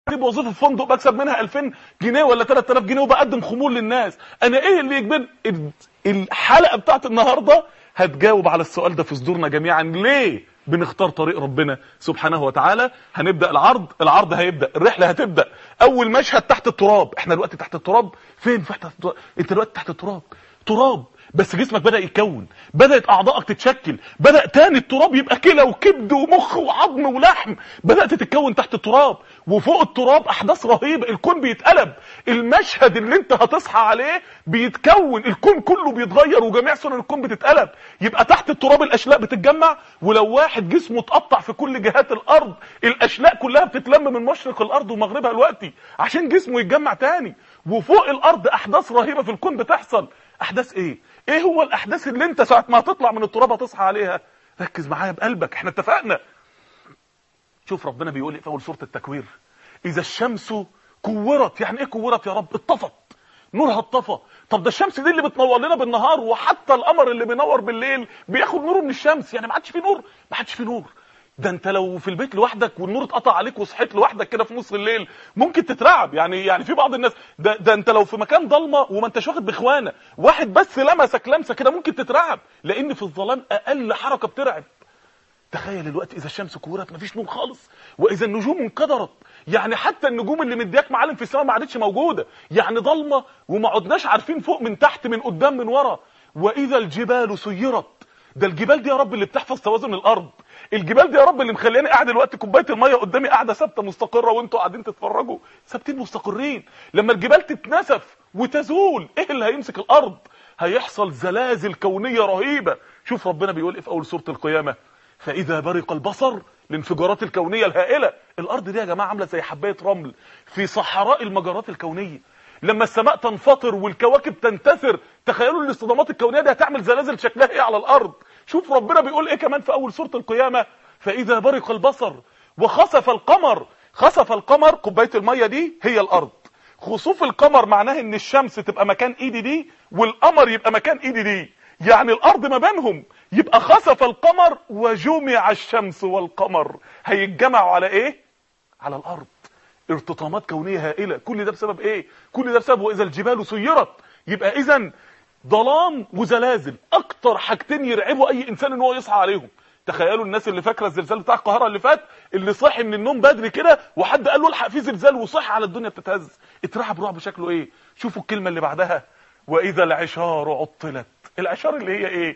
اجيب وظيفه في فندق بكسب منها 2000 جنيه ولا 3000 جنيه وبقدم خمول للناس انا ايه اللي يجبر الحلقه بتاعت النهارده هتجاوب على السؤال ده في صدورنا جميعا ليه بنختار طريق ربنا سبحانه وتعالى هنبدا العرض العرض هيبدا الرحله هتبدا اول مشهد تحت التراب احنا دلوقتي تحت التراب فين تحت التراب انت دلوقتي تحت التراب تراب بس جسمك بدا يتكون بدات اعضائك تتشكل بدا تاني التراب يبقى كلى وكبد ومخ وعظم ولحم بدات تتكون تحت التراب وفوق التراب احداث رهيبه الكون بيتقلب المشهد اللي انت هتصحى عليه بيتكون الكون كله بيتغير وجميع سنن الكون بتتقلب يبقى تحت التراب الاشلاء بتتجمع ولو واحد جسمه اتقطع في كل جهات الارض الاشلاء كلها بتتلم من مشرق الارض ومغربها دلوقتي عشان جسمه يتجمع تاني وفوق الارض احداث رهيبه في الكون بتحصل احداث ايه ايه هو الاحداث اللي انت ساعه ما هتطلع من التراب هتصحى عليها ركز معايا بقلبك احنا اتفقنا شوف ربنا بيقول ايه في اول سوره التكوير اذا الشمس كورت يعني ايه كورت يا رب اتطفت نورها اتطفى طب ده الشمس دي اللي بتنور لنا بالنهار وحتى القمر اللي بينور بالليل بياخد نوره من الشمس يعني ما عادش فيه نور ما عادش فيه نور ده انت لو في البيت لوحدك والنور اتقطع عليك وصحيت لوحدك كده في نص الليل ممكن تترعب يعني يعني في بعض الناس ده, ده انت لو في مكان ضلمه وما انتش واخد باخوانه واحد بس لمسك لمسه كده ممكن تترعب لان في الظلام اقل حركه بترعب تخيل الوقت اذا الشمس كورت مفيش نور خالص واذا النجوم انكدرت يعني حتى النجوم اللي مدياك معالم في السماء ما عادتش موجوده يعني ضلمه وما عدناش عارفين فوق من تحت من قدام من ورا واذا الجبال سيرت ده الجبال دي يا رب اللي بتحفظ توازن الارض الجبال دي يا رب اللي مخلياني قاعد دلوقتي كوبايه الميه قدامي قاعده ثابته مستقره وانتوا قاعدين تتفرجوا ثابتين مستقرين لما الجبال تتنسف وتزول ايه اللي هيمسك الارض هيحصل زلازل كونيه رهيبه شوف ربنا بيقول ايه في اول سوره القيامه فاذا برق البصر الانفجارات الكونيه الهائله الارض دي يا جماعه عامله زي حبايه رمل في صحراء المجرات الكونيه لما السماء تنفطر والكواكب تنتثر تخيلوا الاصطدامات الكونيه دي هتعمل زلازل شكلها ايه على الارض شوف ربنا بيقول ايه كمان في اول سوره القيامه فاذا برق البصر وخسف القمر خسف القمر كوبايه الميه دي هي الارض خسوف القمر معناه ان الشمس تبقى مكان ايدي دي والقمر يبقى مكان ايدي دي يعني الارض ما بينهم يبقى خسف القمر وجمع الشمس والقمر هيتجمعوا على ايه على الارض ارتطامات كونيه هائله كل ده بسبب ايه كل ده بسبب واذا الجبال سيرت يبقى اذا ظلام وزلازل اكتر حاجتين يرعبوا اي انسان ان هو يصحى عليهم تخيلوا الناس اللي فاكره الزلزال بتاع القاهره اللي فات اللي صاحي من النوم بدري كده وحد قال له الحق في زلزال وصحى على الدنيا بتتهز اترعب رعب شكله ايه شوفوا الكلمه اللي بعدها واذا العشار عطلت العشار اللي هي ايه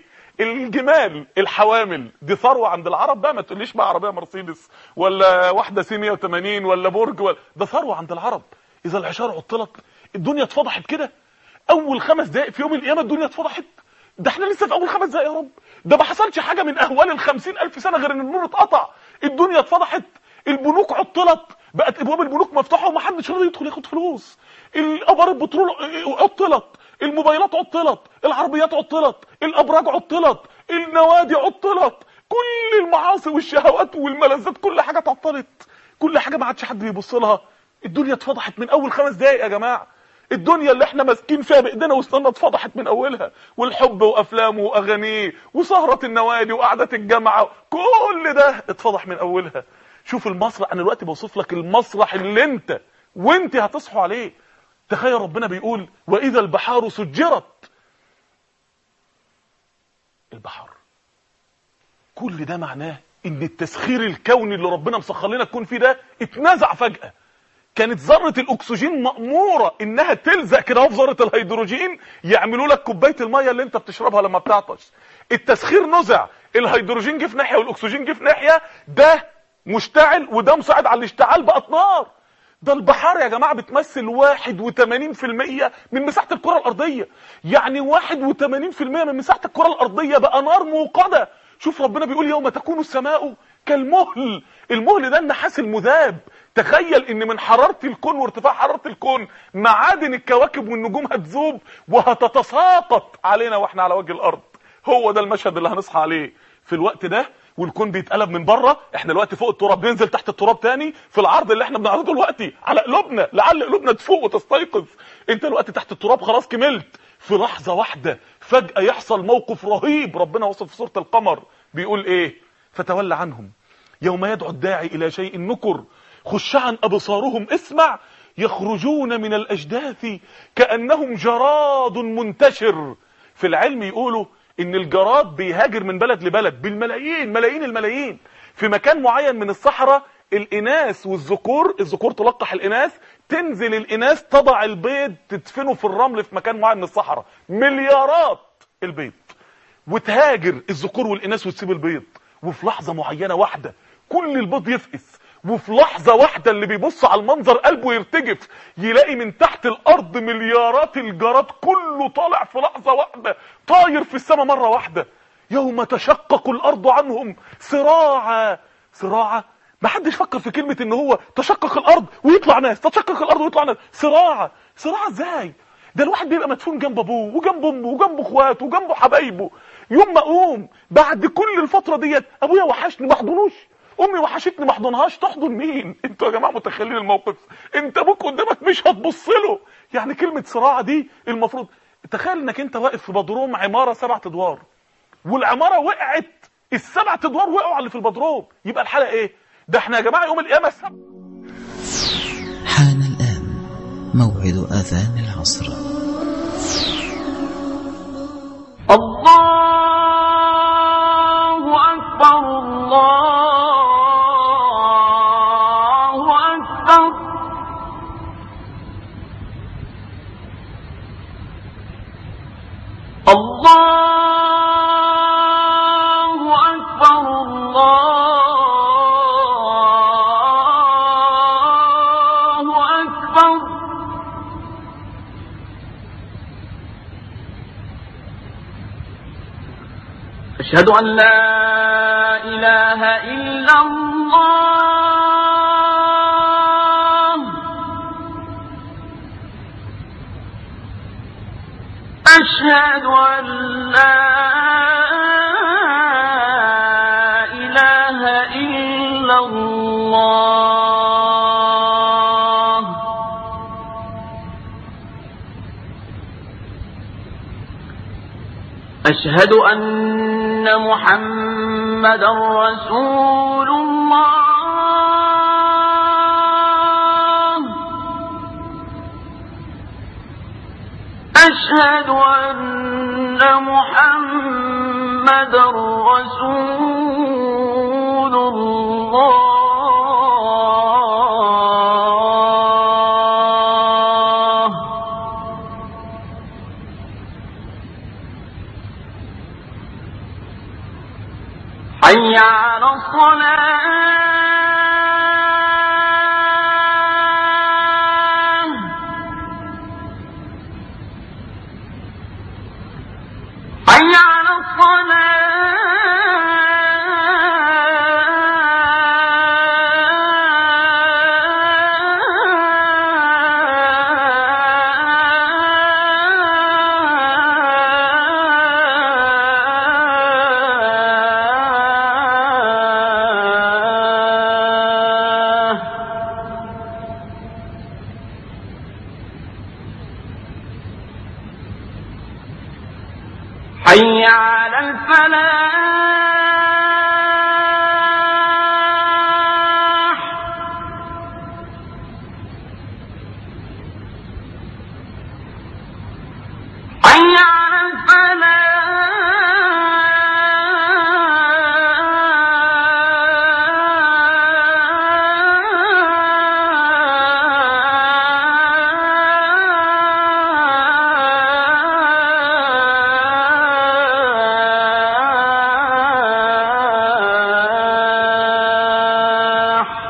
الجمال الحوامل دي ثروه عند العرب بقى ما تقوليش بقى عربيه مرسيدس ولا واحده سي 180 ولا برج ولا ده ثروه عند العرب اذا العشار عطلت الدنيا اتفضحت كده اول خمس دقائق في يوم القيامه الدنيا اتفضحت ده احنا لسه في اول خمس دقائق يا رب ده ما حصلش حاجه من اهوال ال ألف سنه غير ان النور اتقطع الدنيا اتفضحت البنوك عطلت بقت ابواب البنوك مفتوحه ومحدش راضي يدخل ياخد فلوس الابار البترول عطلت الموبايلات عطلت العربيات عطلت الابراج عطلت النوادي عطلت كل المعاصي والشهوات والملذات كل حاجه اتعطلت كل حاجه ما عادش حد بيبص لها الدنيا اتفضحت من اول خمس دقايق يا جماعه الدنيا اللي احنا ماسكين فيها بايدينا وسننا اتفضحت من اولها والحب وافلامه واغانيه وسهره النوادي وقعده الجامعه كل ده اتفضح من اولها شوف المسرح انا دلوقتي بوصف لك المسرح اللي انت وانت هتصحوا عليه تخيل ربنا بيقول واذا البحار سجرت البحر كل ده معناه ان التسخير الكوني اللي ربنا مسخر لنا الكون فيه ده اتنزع فجاه كانت ذره الاكسجين ماموره انها تلزق كده في ذره الهيدروجين يعملوا لك كوبايه الميه اللي انت بتشربها لما بتعطش التسخير نزع الهيدروجين جه في ناحيه والاكسجين جه في ناحيه ده مشتعل وده مساعد على الاشتعال بقت نار ده البحار يا جماعه بتمثل 81% من مساحه الكره الارضيه يعني 81% من مساحه الكره الارضيه بقى نار موقده شوف ربنا بيقول يوم تكون السماء كالمهل المهل ده النحاس المذاب تخيل ان من حراره الكون وارتفاع حراره الكون معادن الكواكب والنجوم هتذوب وهتتساقط علينا واحنا على وجه الارض هو ده المشهد اللي هنصحى عليه في الوقت ده والكون بيتقلب من بره احنا دلوقتي فوق التراب ننزل تحت التراب تاني في العرض اللي احنا بنعرضه دلوقتي على قلوبنا لعل قلوبنا تفوق وتستيقظ انت دلوقتي تحت التراب خلاص كملت في لحظه واحده فجاه يحصل موقف رهيب ربنا وصف في سوره القمر بيقول ايه فتولى عنهم يوم يدعو الداعي الى شيء نكر خشعا أبصارهم اسمع يخرجون من الأجداث كأنهم جراد منتشر في العلم يقولوا ان الجراد بيهاجر من بلد لبلد بالملايين ملايين الملايين في مكان معين من الصحراء الاناث والذكور الذكور تلقح الاناث تنزل الاناث تضع البيض تدفنه في الرمل في مكان معين من الصحراء مليارات البيض وتهاجر الذكور والاناث وتسيب البيض وفي لحظه معينه واحده كل البيض يفقس وفي لحظه واحده اللي بيبص على المنظر قلبه يرتجف يلاقي من تحت الارض مليارات الجراد كله طالع في لحظه واحده طاير في السماء مره واحده يوم تشقق الارض عنهم سراعا سراعا ما حدش فكر في كلمه ان هو تشقق الارض ويطلع ناس تشقق الارض ويطلع ناس سراعا سراعا ازاي ده الواحد بيبقى مدفون جنب ابوه وجنب امه وجنب اخواته وجنب حبايبه يوم ما اقوم بعد كل الفتره ديت ابويا وحشني ما احضنوش امي وحشتني ما احضنهاش تحضن مين انتوا يا جماعه متخيلين الموقف انت ابوك قدامك مش هتبص له يعني كلمه صراع دي المفروض تخيل انك انت واقف في بدروم عماره سبع ادوار والعماره وقعت السبع ادوار وقعوا على اللي في البدروم يبقى الحاله ايه ده احنا يا جماعه يوم القيامه السبع حان الآن موعد أذان العصر الله أكبر الله أكبر الله أكبر الله أكبر أشهد أن لا إله إلا الله أشهد أن لا إله إلا الله أشهد أن محمدا رسول الله أشهد أن محمدا رسول الله حي على الصلاة حي على الصلاة حي على الفلاح حي على الفلاح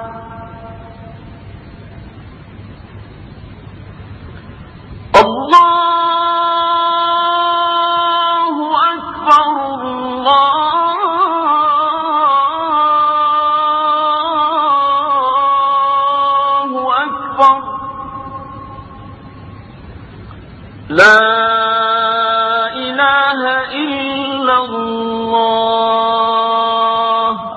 الله أكبر الله أكبر لا إله إلا الله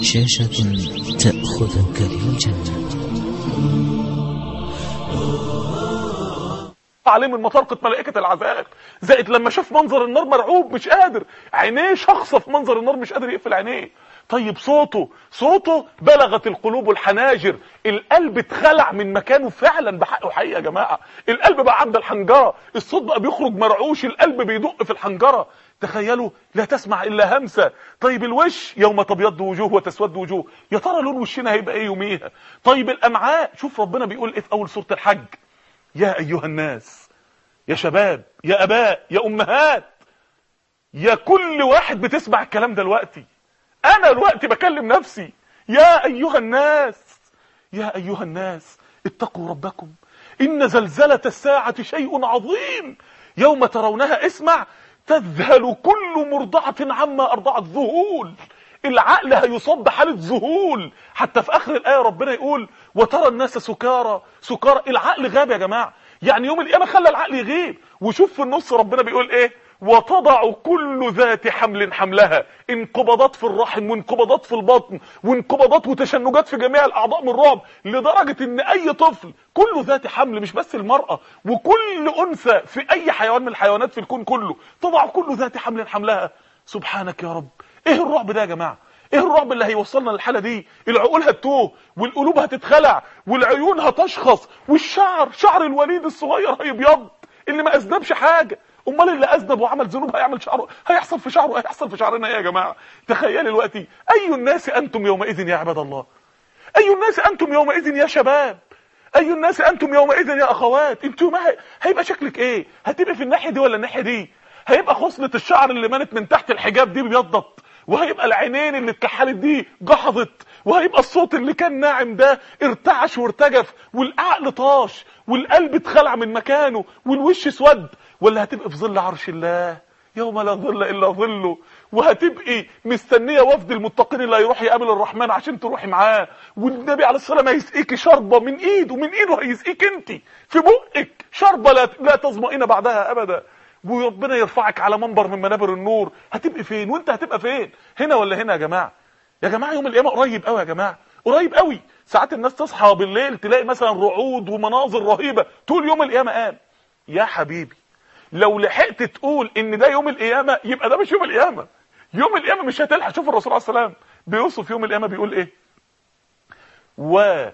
شاشة تأخذك للجنة عليه من مطرقة ملائكة العذاب زائد لما شاف منظر النار مرعوب مش قادر عينيه شخصة في منظر النار مش قادر يقفل عينيه طيب صوته صوته بلغت القلوب الحناجر القلب اتخلع من مكانه فعلا بحقه حقيقة يا جماعة القلب بقى عند الحنجرة الصوت بقى بيخرج مرعوش القلب بيدق في الحنجرة تخيلوا لا تسمع الا همسة طيب الوش يوم تبيض وجوه وتسود وجوه يا ترى لون وشنا هيبقى ايه يوميها طيب الامعاء شوف ربنا بيقول ايه في اول سورة الحج يا ايها الناس يا شباب يا اباء يا امهات يا كل واحد بتسمع الكلام ده دلوقتي انا دلوقتي بكلم نفسي يا ايها الناس يا ايها الناس اتقوا ربكم ان زلزلة الساعة شيء عظيم يوم ترونها اسمع تذهل كل مرضعة عما ارضعت ذهول العقل هيصاب بحالة ذهول حتى في اخر الايه ربنا يقول وترى الناس سكارى سكارى العقل غاب يا جماعه يعني يوم القيامه خلى العقل يغيب وشوف في النص ربنا بيقول ايه وتضع كل ذات حمل حملها انقباضات في الرحم وانقباضات في البطن وانقباضات وتشنجات في جميع الاعضاء من الرعب لدرجه ان اي طفل كل ذات حمل مش بس المراه وكل انثى في اي حيوان من الحيوانات في الكون كله تضع كل ذات حمل حملها سبحانك يا رب ايه الرعب ده يا جماعه ايه الرعب اللي هيوصلنا للحاله دي العقول هتتوه والقلوب هتتخلع والعيون هتشخص والشعر شعر الوليد الصغير هيبيض اللي ما اذنبش حاجه امال اللي اذنب وعمل ذنوب هيعمل شعره هيحصل في شعره هيحصل في شعرنا ايه يا جماعه تخيلي دلوقتي اي الناس انتم يومئذ يا عباد الله اي الناس انتم يومئذ يا شباب اي الناس انتم يومئذ يا اخوات انتوا ما هيبقى شكلك ايه هتبقى في الناحيه دي ولا الناحيه دي هيبقى خصله الشعر اللي مانت من تحت الحجاب دي بيضت وهيبقى العينين اللي اتكحلت دي جحظت وهيبقى الصوت اللي كان ناعم ده ارتعش وارتجف والعقل طاش والقلب اتخلع من مكانه والوش اسود ولا هتبقى في ظل عرش الله يوم لا ظل الا ظله وهتبقي مستنيه وفد المتقين اللي هيروح يقابل الرحمن عشان تروحي معاه والنبي عليه الصلاه والسلام هيسقيكي شربه من ايده من ايده هيسقيك انت في بقك شربه لا لا تظمئين بعدها ابدا وربنا يرفعك على منبر من منابر النور هتبقي فين وانت هتبقى فين هنا ولا هنا يا جماعه يا جماعه يوم القيامه قريب قوي يا جماعه قريب قوي ساعات الناس تصحى بالليل تلاقي مثلا رعود ومناظر رهيبه طول يوم القيامه قام يا حبيبي لو لحقت تقول ان ده يوم القيامه يبقى ده مش يوم القيامه يوم القيامه مش هتلحق شوف الرسول عليه السلام بيوصف يوم القيامه بيقول ايه ولا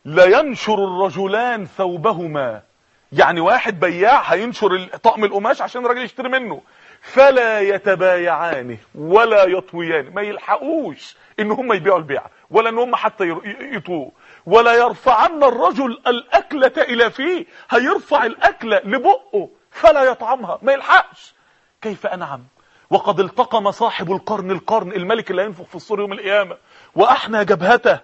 ينشر الرجلان ثوبهما يعني واحد بياع هينشر طقم القماش عشان الراجل يشتري منه فلا يتبايعانه ولا يطويان ما يلحقوش ان هم يبيعوا البيع ولا ان هم حتى يطوه ولا يرفعن الرجل الاكله الى فيه هيرفع الاكله لبقه فلا يطعمها ما يلحقش كيف انعم وقد التقم صاحب القرن القرن الملك اللي هينفخ في الصور يوم القيامه واحنى جبهته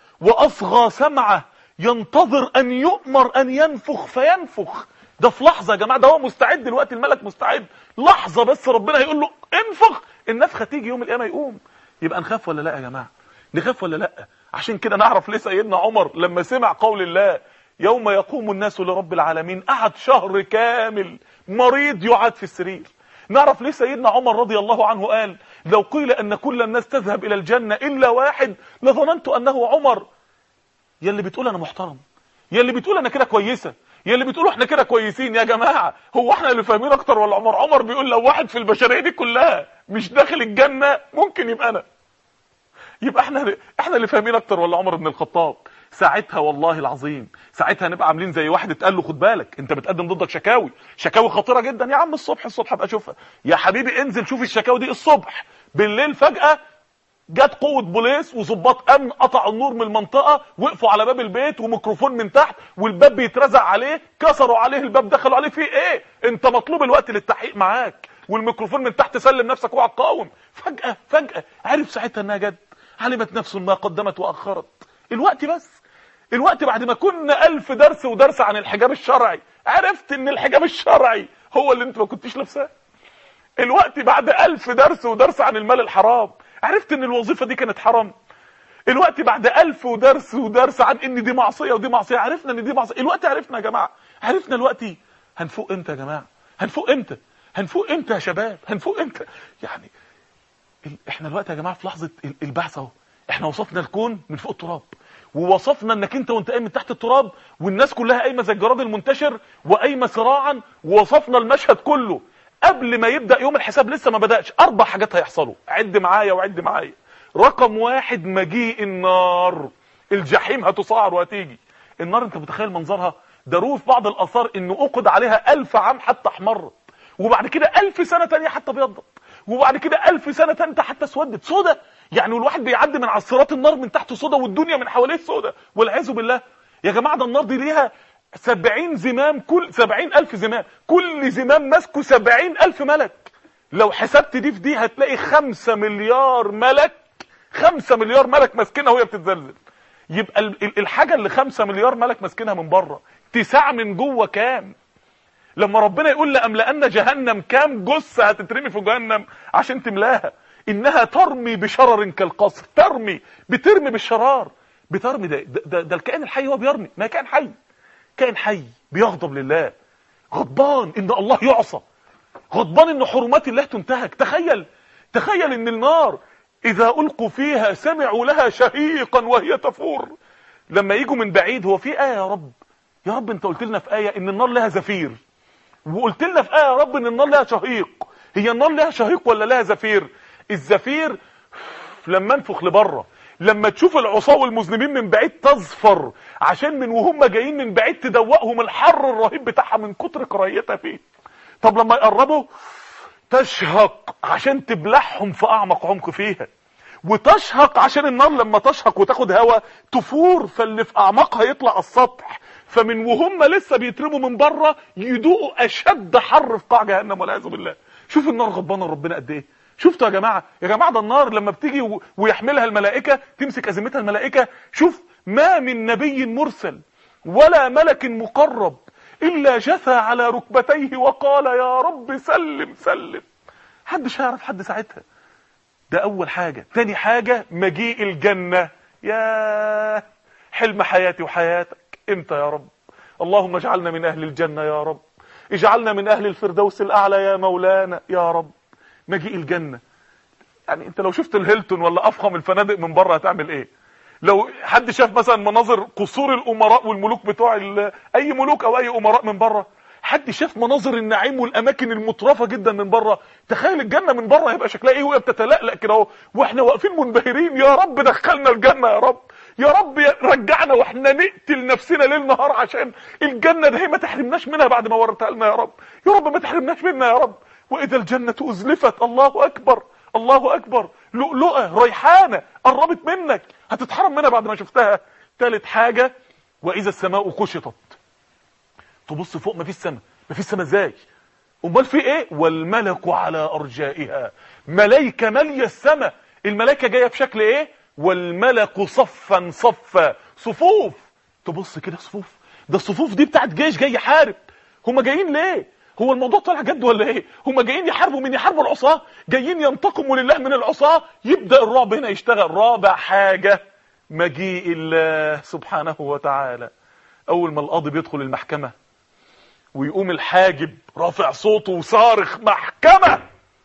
واصغى سمعه ينتظر ان يؤمر ان ينفخ فينفخ ده في لحظه يا جماعه ده هو مستعد دلوقتي الملك مستعد لحظه بس ربنا هيقول له انفخ النفخه تيجي يوم القيامه يقوم يبقى نخاف ولا لا يا جماعه نخاف ولا لا عشان كده نعرف ليه سيدنا عمر لما سمع قول الله يوم يقوم الناس لرب العالمين قعد شهر كامل مريض يعاد في السرير نعرف ليه سيدنا عمر رضي الله عنه قال لو قيل ان كل الناس تذهب الى الجنه الا واحد لظننت انه عمر يا اللي بتقول انا محترم يا اللي بتقول انا كده كويسه يا اللي بتقولوا احنا كده كويسين يا جماعه هو احنا اللي فاهمين اكتر ولا عمر عمر بيقول لو واحد في البشريه دي كلها مش داخل الجنه ممكن يبقى انا يبقى احنا احنا اللي فاهمين اكتر ولا عمر بن الخطاب ساعتها والله العظيم ساعتها نبقى عاملين زي واحد اتقال له خد بالك انت بتقدم ضدك شكاوي شكاوي خطيره جدا يا عم الصبح الصبح ابقى اشوفها يا حبيبي انزل شوف الشكاوي دي الصبح بالليل فجاه جت قوة بوليس وظباط امن قطعوا النور من المنطقة وقفوا على باب البيت وميكروفون من تحت والباب بيترزع عليه كسروا عليه الباب دخلوا عليه فيه ايه انت مطلوب الوقت للتحقيق معاك والميكروفون من تحت سلم نفسك اوعى تقاوم فجأة فجأة عرف ساعتها انها جد علمت نفس ما قدمت واخرت الوقت بس الوقت بعد ما كنا ألف درس ودرس عن الحجاب الشرعي عرفت ان الحجاب الشرعي هو اللي انت ما كنتش لابساه الوقت بعد ألف درس ودرس عن المال الحرام عرفت ان الوظيفة دي كانت حرام الوقت بعد ألف ودرس ودرس عن ان دي معصية ودي معصية عرفنا ان دي معصية الوقت عرفنا يا جماعة عرفنا الوقت هنفوق امتى يا جماعة هنفوق امتى هنفوق امتى يا شباب هنفوق امتى يعني ال- احنا الوقت يا جماعة في لحظة ال- البعث اهو احنا وصفنا الكون من فوق التراب ووصفنا انك انت وانت قايم من تحت التراب والناس كلها قايمه زي الجراد المنتشر وقايمه صراعا ووصفنا المشهد كله قبل ما يبدا يوم الحساب لسه ما بداش اربع حاجات هيحصلوا عد معايا وعد معايا رقم واحد مجيء النار الجحيم هتصاعر وهتيجي النار انت متخيل منظرها ده روي في بعض الاثار انه اقد عليها ألف عام حتى احمرت وبعد كده ألف سنه تانية حتى ابيضت وبعد كده ألف سنه تانية حتى اسودت سودا يعني والواحد بيعدي من عصارات النار من تحت سودا والدنيا من حواليه سودا والعياذ بالله يا جماعه ده النار دي ليها سبعين زمام كل سبعين ألف زمام كل زمام ماسكه سبعين ألف ملك لو حسبت دي في دي هتلاقي خمسة مليار ملك خمسة مليار ملك ماسكينها وهي بتتزلزل يبقى ال- ال- الحاجة اللي خمسة مليار ملك ماسكينها من بره تسعة من جوه كام لما ربنا يقول لأملأن جهنم كام جثة هتترمي في جهنم عشان تملاها إنها ترمي بشرر كالقصر ترمي بترمي بالشرار بترمي ده ده, ده, ده الكائن الحي هو بيرمي ما كائن حي كائن حي بيغضب لله غضبان إن الله يعصى غضبان ان حرمات الله تنتهك تخيل تخيل ان النار اذا القوا فيها سمعوا لها شهيقا وهي تفور لما يجوا من بعيد هو في ايه يا رب يا رب انت قلت لنا في ايه ان النار لها زفير وقلت لنا في ايه يا رب ان النار لها شهيق هي النار لها شهيق ولا لها زفير الزفير لما انفخ لبره لما تشوف العصاة والمذنبين من بعيد تزفر عشان من وهم جايين من بعيد تدوقهم الحر الرهيب بتاعها من كتر كراهيتها فيه طب لما يقربوا تشهق عشان تبلعهم في اعمق عمق فيها وتشهق عشان النار لما تشهق وتاخد هوا تفور فاللي في اعماقها يطلع على السطح فمن وهم لسه بيترموا من بره يدوقوا اشد حر في قاع جهنم والعياذ بالله شوف النار غضبانه ربنا قد ايه شفتوا يا جماعه يا جماعه ده النار لما بتيجي و- ويحملها الملائكه تمسك ازمتها الملائكه شوف ما من نبي مرسل ولا ملك مقرب الا جثى على ركبتيه وقال يا رب سلم سلم محدش هيعرف حد ساعتها ده اول حاجة تاني حاجة مجيء الجنة يا حلم حياتي وحياتك امتى يا رب اللهم اجعلنا من اهل الجنة يا رب اجعلنا من اهل الفردوس الاعلى يا مولانا يا رب مجيء الجنة يعني انت لو شفت الهيلتون ولا افخم الفنادق من بره هتعمل ايه لو حد شاف مثلا مناظر قصور الامراء والملوك بتوع ال- اي ملوك او اي امراء من بره حد شاف مناظر النعيم والاماكن المترفه جدا من بره تخيل الجنه من بره هيبقى شكلها ايه وهي بتتلألأ كده اهو واحنا واقفين منبهرين يا رب دخلنا الجنه يا رب يا رب يا- رجعنا واحنا نقتل نفسنا ليل نهار عشان الجنه دي ما تحرمناش منها بعد ما ورتها لنا يا رب يا رب ما تحرمناش منها يا رب واذا الجنه ازلفت الله اكبر الله اكبر لؤلؤه ريحانه قربت منك هتتحرم منها بعد ما شفتها ثالث حاجه واذا السماء كشطت تبص فوق ما فيش سماء ما فيش سماء ازاي امال في ايه والملك على ارجائها ملائكه ماليه السماء الملائكه جايه في شكل ايه والملك صفا صفا صفوف تبص كده صفوف ده الصفوف دي بتاعت جيش جاي يحارب هم جايين ليه هو الموضوع طالع جد ولا ايه هم جايين يحاربوا من يحاربوا العصاه جايين ينتقموا لله من العصاه يبدا الرعب هنا يشتغل رابع حاجه مجيء الله سبحانه وتعالى اول ما القاضي بيدخل المحكمه ويقوم الحاجب رافع صوته وصارخ محكمة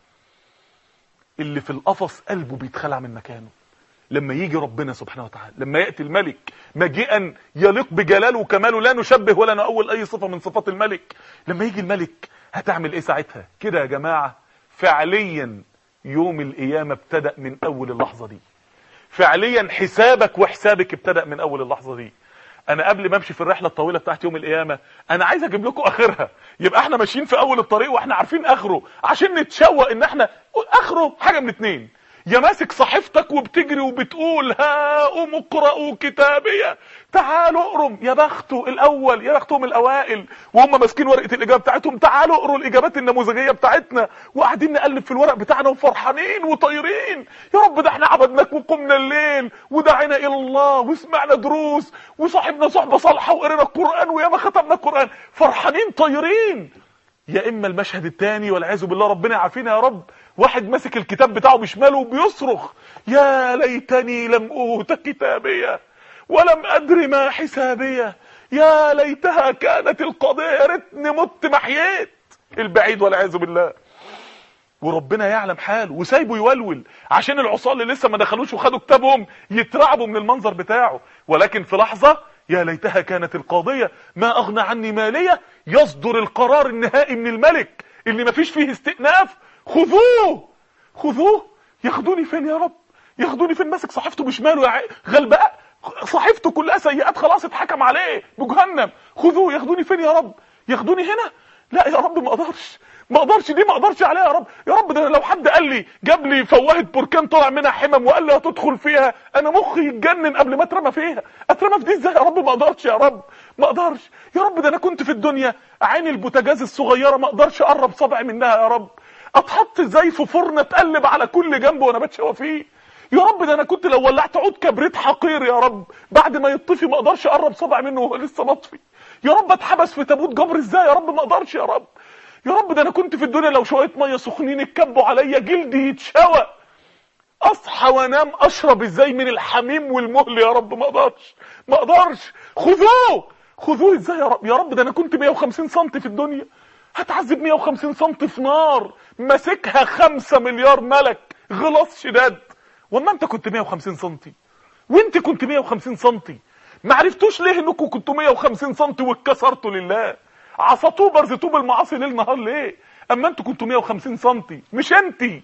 اللي في القفص قلبه بيتخلع من مكانه لما يجي ربنا سبحانه وتعالى لما يأتي الملك مجيئا يليق بجلاله وكماله لا نشبه ولا نأول أي صفة من صفات الملك لما يجي الملك هتعمل ايه ساعتها كده يا جماعة فعليا يوم القيامة ابتدأ من أول اللحظة دي فعليا حسابك وحسابك ابتدأ من أول اللحظة دي انا قبل ما امشي في الرحله الطويله بتاعت يوم القيامه انا عايز اجيب لكم اخرها يبقى احنا ماشيين في اول الطريق واحنا عارفين اخره عشان نتشوق ان احنا اخره حاجه من اتنين يا ماسك صحيفتك وبتجري وبتقول هاؤم اقرأوا كتابية تعالوا اقروا يا بخته الاول يا بختهم الاوائل وهم ماسكين ورقة الاجابة بتاعتهم تعالوا اقروا الاجابات النموذجية بتاعتنا وقاعدين نقلب في الورق بتاعنا وفرحانين وطايرين يا رب ده احنا عبدناك وقمنا الليل ودعينا الى الله وسمعنا دروس وصاحبنا صحبة صالحة وقرينا القرآن وياما ختمنا القرآن فرحانين طايرين يا اما المشهد الثاني والعياذ بالله ربنا يعافينا يا رب واحد ماسك الكتاب بتاعه بشماله وبيصرخ يا ليتني لم اوت كتابيه ولم ادر ما حسابيه يا ليتها كانت القضيه يا ريتني مت محييت البعيد والعياذ بالله وربنا يعلم حاله وسايبه يولول عشان العصاه اللي لسه ما دخلوش وخدوا كتابهم يترعبوا من المنظر بتاعه ولكن في لحظه يا ليتها كانت القاضيه ما اغنى عني ماليه يصدر القرار النهائي من الملك اللي ما فيش فيه استئناف خذوه خذوه ياخدوني فين يا رب ياخدوني فين ماسك صحيفته بشماله يا ع- غلباء صحيفته كلها سيئات خلاص اتحكم عليه بجهنم خذوه ياخدوني فين يا رب ياخدوني هنا لا يا رب ما اقدرش ما اقدرش دي ما اقدرش عليها يا رب يا رب ده لو حد قال لي جاب لي فوهه بركان طلع منها حمم وقال لي هتدخل فيها انا مخي يتجنن قبل ما اترمى فيها اترمى في دي ازاي يا رب ما اقدرش يا رب ما اقدرش يا رب ده انا كنت في الدنيا عين البوتاجاز الصغيره ما اقدرش اقرب صبعي منها يا رب اتحط ازاي في فرن اتقلب على كل جنب وانا بتشوى فيه يا رب ده انا كنت لو ولعت عود كبريت حقير يا رب بعد ما يطفي ما اقدرش اقرب صبع منه وهو لسه مطفي يا رب اتحبس في تابوت جبر ازاي يا رب ما اقدرش يا رب يا رب ده انا كنت في الدنيا لو شويه ميه سخنين اتكبوا عليا جلدي يتشوى اصحى وانام اشرب ازاي من الحميم والمهل يا رب ما اقدرش ما اقدرش خذوه خذوه ازاي يا رب يا رب ده انا كنت 150 سم في الدنيا هتعذب 150 سم في نار ماسكها 5 مليار ملك غلاص شداد وما انت كنت 150 سم وانت كنت 150 سم ما عرفتوش ليه انكم كنتوا 150 سم واتكسرتوا لله عصتوه برزتوه بالمعاصي ليل نهار ليه اما انتوا كنتوا 150 سم مش انتي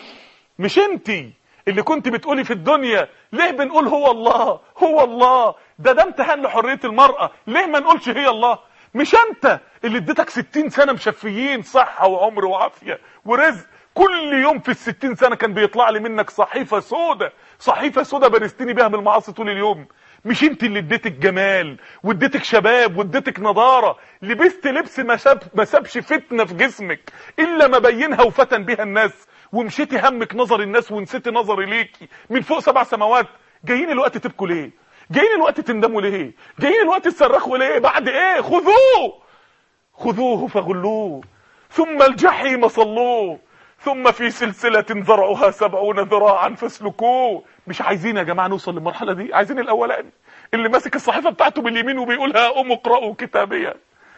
مش انتي اللي كنت بتقولي في الدنيا ليه بنقول هو الله هو الله ده ده امتحان لحرية المرأة ليه ما نقولش هي الله مش انت اللي اديتك 60 سنة مشفيين صحة وعمر وعافية ورزق كل يوم في الستين سنة كان بيطلع لي منك صحيفة سودة صحيفة سودة بارستني بيها بالمعاصي طول اليوم مش انت اللي اديتك جمال واديتك شباب واديتك نضارة لبست لبس ما ساب ما سابش فتنة في جسمك الا ما بينها وفتن بيها الناس ومشيتي همك نظر الناس ونسيتي نظري ليكي من فوق سبع سماوات جايين الوقت تبكوا ليه جايين الوقت تندموا ليه جايين الوقت تصرخوا ليه بعد ايه خذوه خذوه فغلوه ثم الجحيم صلوه ثم في سلسلة ذرعها سبعون ذراعا فاسلكوه مش عايزين يا جماعة نوصل للمرحلة دي عايزين الأولاني اللي ماسك الصحيفة بتاعته باليمين وبيقولها قوموا اقرأوا كتابيا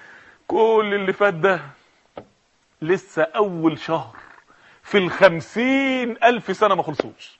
كل اللي فات ده لسه أول شهر في الخمسين ألف سنة ما خلصوش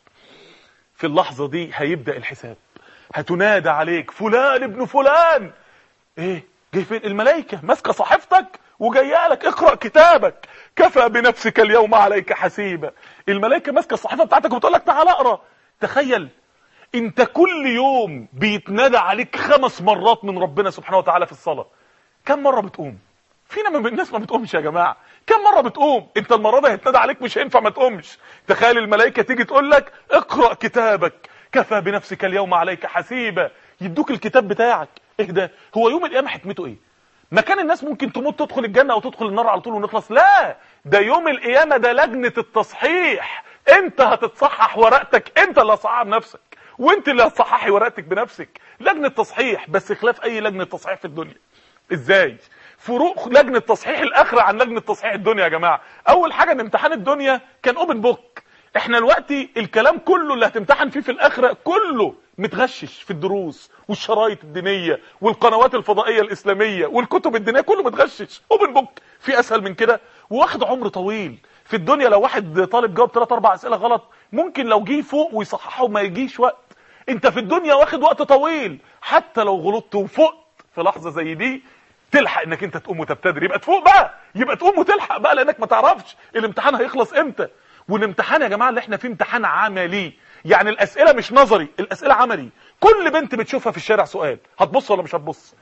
في اللحظة دي هيبدأ الحساب هتنادى عليك فلان ابن فلان ايه جاي فين الملائكة ماسكة صحيفتك وجايه لك اقرأ كتابك كفى بنفسك اليوم عليك حسيبا الملائكة ماسكة الصحيفة بتاعتك وبتقول لك تعال اقرأ تخيل انت كل يوم بيتنادى عليك خمس مرات من ربنا سبحانه وتعالى في الصلاة كم مرة بتقوم فينا من الناس ما بتقومش يا جماعة كم مرة بتقوم انت المرة دي هيتنادى عليك مش هينفع ما تقومش تخيل الملائكة تيجي تقول لك اقرأ كتابك كفى بنفسك اليوم عليك حسيبا يدوك الكتاب بتاعك ايه ده هو يوم القيامة حكمته ايه مكان الناس ممكن تموت تدخل الجنة او تدخل النار على طول ونخلص لا ده يوم القيامة ده لجنة التصحيح انت هتتصحح ورقتك انت اللي هتصحح بنفسك وانت اللي هتصححي ورقتك بنفسك لجنة تصحيح بس خلاف اي لجنة تصحيح في الدنيا ازاي فروق لجنة تصحيح الاخرة عن لجنة تصحيح الدنيا يا جماعة اول حاجة ان امتحان الدنيا كان اوبن بوك احنا دلوقتي الكلام كله اللي هتمتحن فيه في الاخرة كله متغشش في الدروس والشرايط الدينية والقنوات الفضائية الاسلامية والكتب الدينية كله متغشش اوبن بوك في اسهل من كده واخد عمر طويل في الدنيا لو واحد طالب جاوب 3 4 اسئله غلط ممكن لو جه فوق ويصححه ما يجيش وقت انت في الدنيا واخد وقت طويل حتى لو غلطت وفقت في لحظه زي دي تلحق انك انت تقوم وتبتدر يبقى تفوق بقى يبقى تقوم وتلحق بقى لانك ما تعرفش الامتحان هيخلص امتى والامتحان يا جماعه اللي احنا فيه امتحان عملي يعني الاسئله مش نظري الاسئله عملي كل بنت بتشوفها في الشارع سؤال هتبص ولا مش هتبص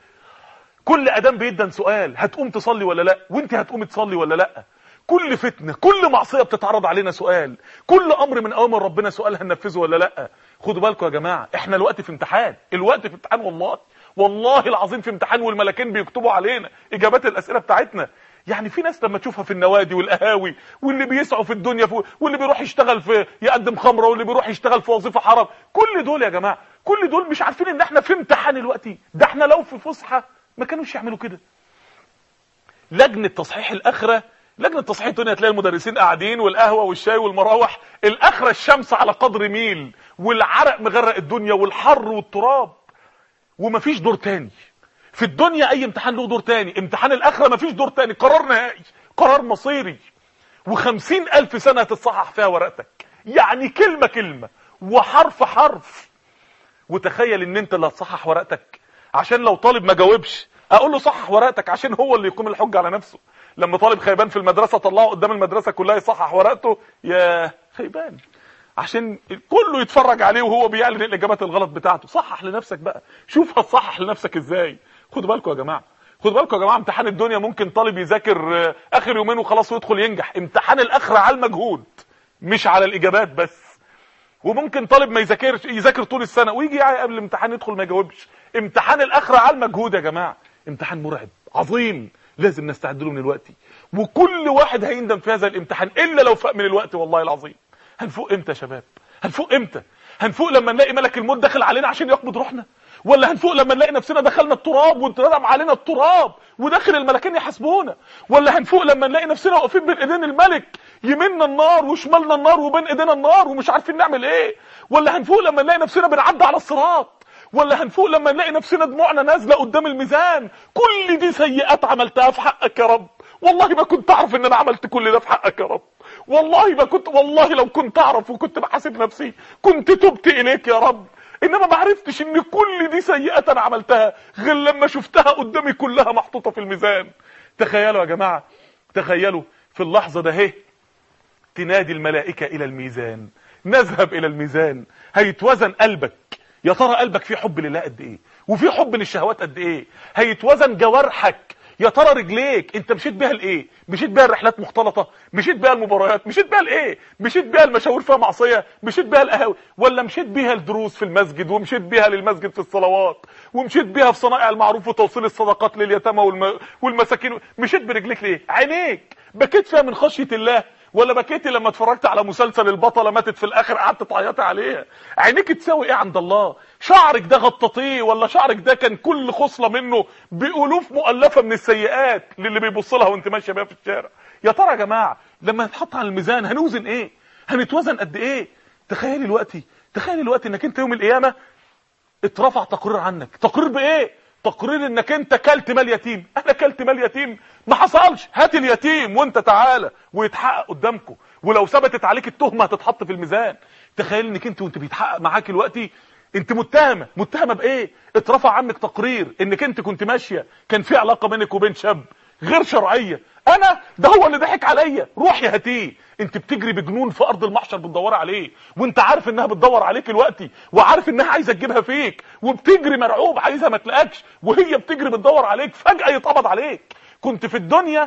كل ادم بيدن سؤال هتقوم تصلي ولا لا وانت هتقوم تصلي ولا لا كل فتنة كل معصية بتتعرض علينا سؤال كل امر من اوامر ربنا سؤال هننفذه ولا لا خدوا بالكم يا جماعة احنا الوقت في امتحان الوقت في امتحان والله والله العظيم في امتحان والملكين بيكتبوا علينا اجابات الاسئلة بتاعتنا يعني في ناس لما تشوفها في النوادي والقهاوي واللي بيسعوا في الدنيا في واللي بيروح يشتغل في يقدم خمره واللي بيروح يشتغل في وظيفه حرام كل دول يا جماعه كل دول مش عارفين ان احنا في امتحان الوقت ده احنا لو في فسحه ما كانوش يعملوا كده لجنه تصحيح الاخره لجنه تصحيح الدنيا تلاقي المدرسين قاعدين والقهوه والشاي والمراوح الاخره الشمس على قدر ميل والعرق مغرق الدنيا والحر والتراب ومفيش دور تاني في الدنيا اي امتحان له دور تاني امتحان الاخره مفيش دور تاني قرار نهائي قرار مصيري وخمسين ألف سنة هتتصحح فيها ورقتك يعني كلمة كلمة وحرف حرف وتخيل ان انت اللي هتصحح ورقتك عشان لو طالب ما جاوبش اقول له صحح ورقتك عشان هو اللي يقوم الحجه على نفسه لما طالب خيبان في المدرسه طلعه قدام المدرسه كلها يصحح ورقته يا خيبان عشان كله يتفرج عليه وهو بيعلن الاجابات الغلط بتاعته صحح لنفسك بقى شوف هتصحح لنفسك ازاي خدوا بالكم يا جماعه خدوا بالكم يا جماعه امتحان الدنيا ممكن طالب يذاكر آه، اخر يومين وخلاص ويدخل ينجح امتحان الاخره على المجهود مش على الاجابات بس وممكن طالب ما يذاكرش يذاكر طول السنه ويجي قبل الامتحان يدخل ما يجاوبش امتحان الاخره على المجهود يا جماعه امتحان مرعب عظيم لازم نستعد له من الوقت وكل واحد هيندم في هذا الامتحان الا لو فاق من الوقت والله العظيم هنفوق امتى يا شباب هنفوق امتى هنفوق لما نلاقي ملك الموت داخل علينا عشان يقبض روحنا ولا هنفوق لما نلاقي نفسنا دخلنا التراب واتردم علينا التراب وداخل الملكين يحاسبونا ولا هنفوق لما نلاقي نفسنا واقفين بين ايدين الملك يمنا النار وشمالنا النار وبين ايدينا النار ومش عارفين نعمل ايه ولا هنفوق لما نلاقي نفسنا بنعدي على الصراط ولا هنفوق لما نلاقي نفسنا دموعنا نازله قدام الميزان كل دي سيئات عملتها في حقك يا رب والله ما كنت اعرف ان انا عملت كل ده في حقك يا رب والله ما كنت والله لو كنت اعرف وكنت بحاسب نفسي كنت تبت اليك يا رب انما ما عرفتش ان كل دي سيئات انا عملتها غير لما شفتها قدامي كلها محطوطه في الميزان تخيلوا يا جماعه تخيلوا في اللحظه ده اهي تنادي الملائكه الى الميزان نذهب الى الميزان هيتوزن قلبك يا ترى قلبك فيه حب لله قد ايه وفيه حب للشهوات قد ايه هيتوزن جوارحك يا ترى رجليك انت مشيت بيها لايه مشيت بيها الرحلات مختلطه مشيت بيها المباريات مشيت بيها لايه مشيت بيها المشاوير فيها معصيه مشيت بيها القهاوي ولا مشيت بيها الدروس في المسجد ومشيت بيها للمسجد في الصلوات ومشيت بيها في صنائع المعروف وتوصيل الصدقات لليتامى والم... والمساكين مشيت برجليك ليه عينيك بكيت فيها من خشيه الله ولا بكيتي لما اتفرجت على مسلسل البطله ماتت في الاخر قعدت تعيطي عليها عينيك تساوي ايه عند الله شعرك ده غططيه ولا شعرك ده كان كل خصله منه بالوف مؤلفه من السيئات للي بيبص لها وانت ماشيه بيها في الشارع يا ترى يا جماعه لما نتحط على الميزان هنوزن ايه هنتوزن قد ايه تخيلي دلوقتي تخيلي دلوقتي انك انت يوم القيامه اترفع تقرير عنك تقرير بايه تقرير انك انت كلت مال يتيم انا كلت مال يتيم ما حصلش هات اليتيم وانت تعالى ويتحقق قدامكم ولو ثبتت عليك التهمه هتتحط في الميزان تخيل انك انت وانت بيتحقق معاك دلوقتي انت متهمه متهمه بايه اترفع عنك تقرير انك انت كنت ماشيه كان في علاقه بينك وبين شاب غير شرعيه انا ده هو اللي ضحك عليا روح يا هاتيه انت بتجري بجنون في ارض المحشر بتدور عليه وانت عارف انها بتدور عليك دلوقتي وعارف انها عايزه تجيبها فيك وبتجري مرعوب عايزها ما تلاقكش وهي بتجري بتدور عليك فجاه يتقبض عليك كنت في الدنيا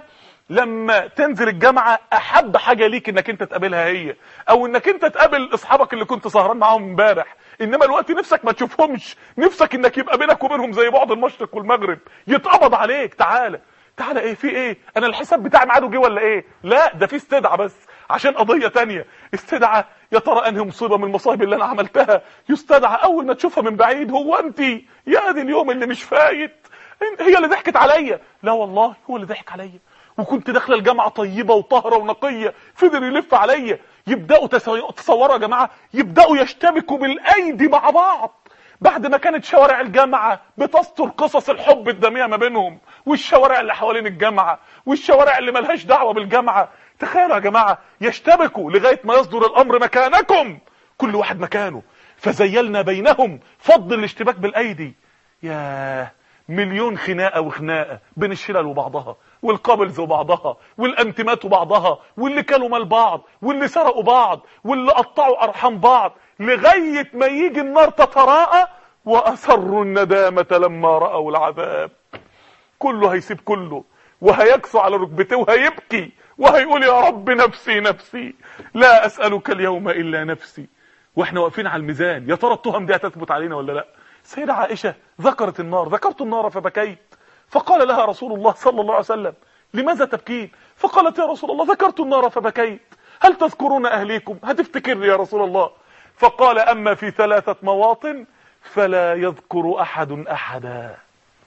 لما تنزل الجامعه احب حاجه ليك انك انت تقابلها هي او انك انت تقابل اصحابك اللي كنت سهران معاهم امبارح انما الوقت نفسك ما تشوفهمش نفسك انك يبقى بينك وبينهم زي بعض المشرق والمغرب يتقبض عليك تعالى تعالى ايه في ايه انا الحساب بتاعي ميعاده جه ولا ايه لا ده في استدعاء بس عشان قضيه تانية استدعاء يا ترى انهي مصيبه من المصايب اللي انا عملتها يستدعى اول ما تشوفها من بعيد هو انت يا دي اليوم اللي مش فايت هي اللي ضحكت عليا لا والله هو اللي ضحك عليا وكنت داخله الجامعه طيبه وطاهره ونقيه فضل يلف عليا يبداوا تسو- تصوروا يا جماعه يبداوا يشتبكوا بالايدي مع بعض بعد ما كانت شوارع الجامعة بتستر قصص الحب الدمية ما بينهم والشوارع اللي حوالين الجامعة والشوارع اللي ملهاش دعوة بالجامعة تخيلوا يا جماعة يشتبكوا لغاية ما يصدر الأمر مكانكم كل واحد مكانه فزيلنا بينهم فض الاشتباك بالأيدي ياه مليون خناقه وخناقه بين الشلل وبعضها والقابلز وبعضها والانتمات وبعضها واللي كلوا مال بعض واللي سرقوا بعض واللي قطعوا ارحام بعض لغايه ما يجي النار تتراءى واسروا الندامه لما راوا العذاب كله هيسيب كله وهيكسو على ركبته وهيبكي وهيقول يا رب نفسي نفسي لا اسالك اليوم الا نفسي واحنا واقفين على الميزان يا ترى التهم دي هتثبت علينا ولا لا سيدة عائشة ذكرت النار ذكرت النار فبكيت فقال لها رسول الله صلى الله عليه وسلم لماذا تبكين فقالت يا رسول الله ذكرت النار فبكيت هل تذكرون أهليكم هتفتكرني يا رسول الله فقال أما في ثلاثة مواطن فلا يذكر أحد أحدا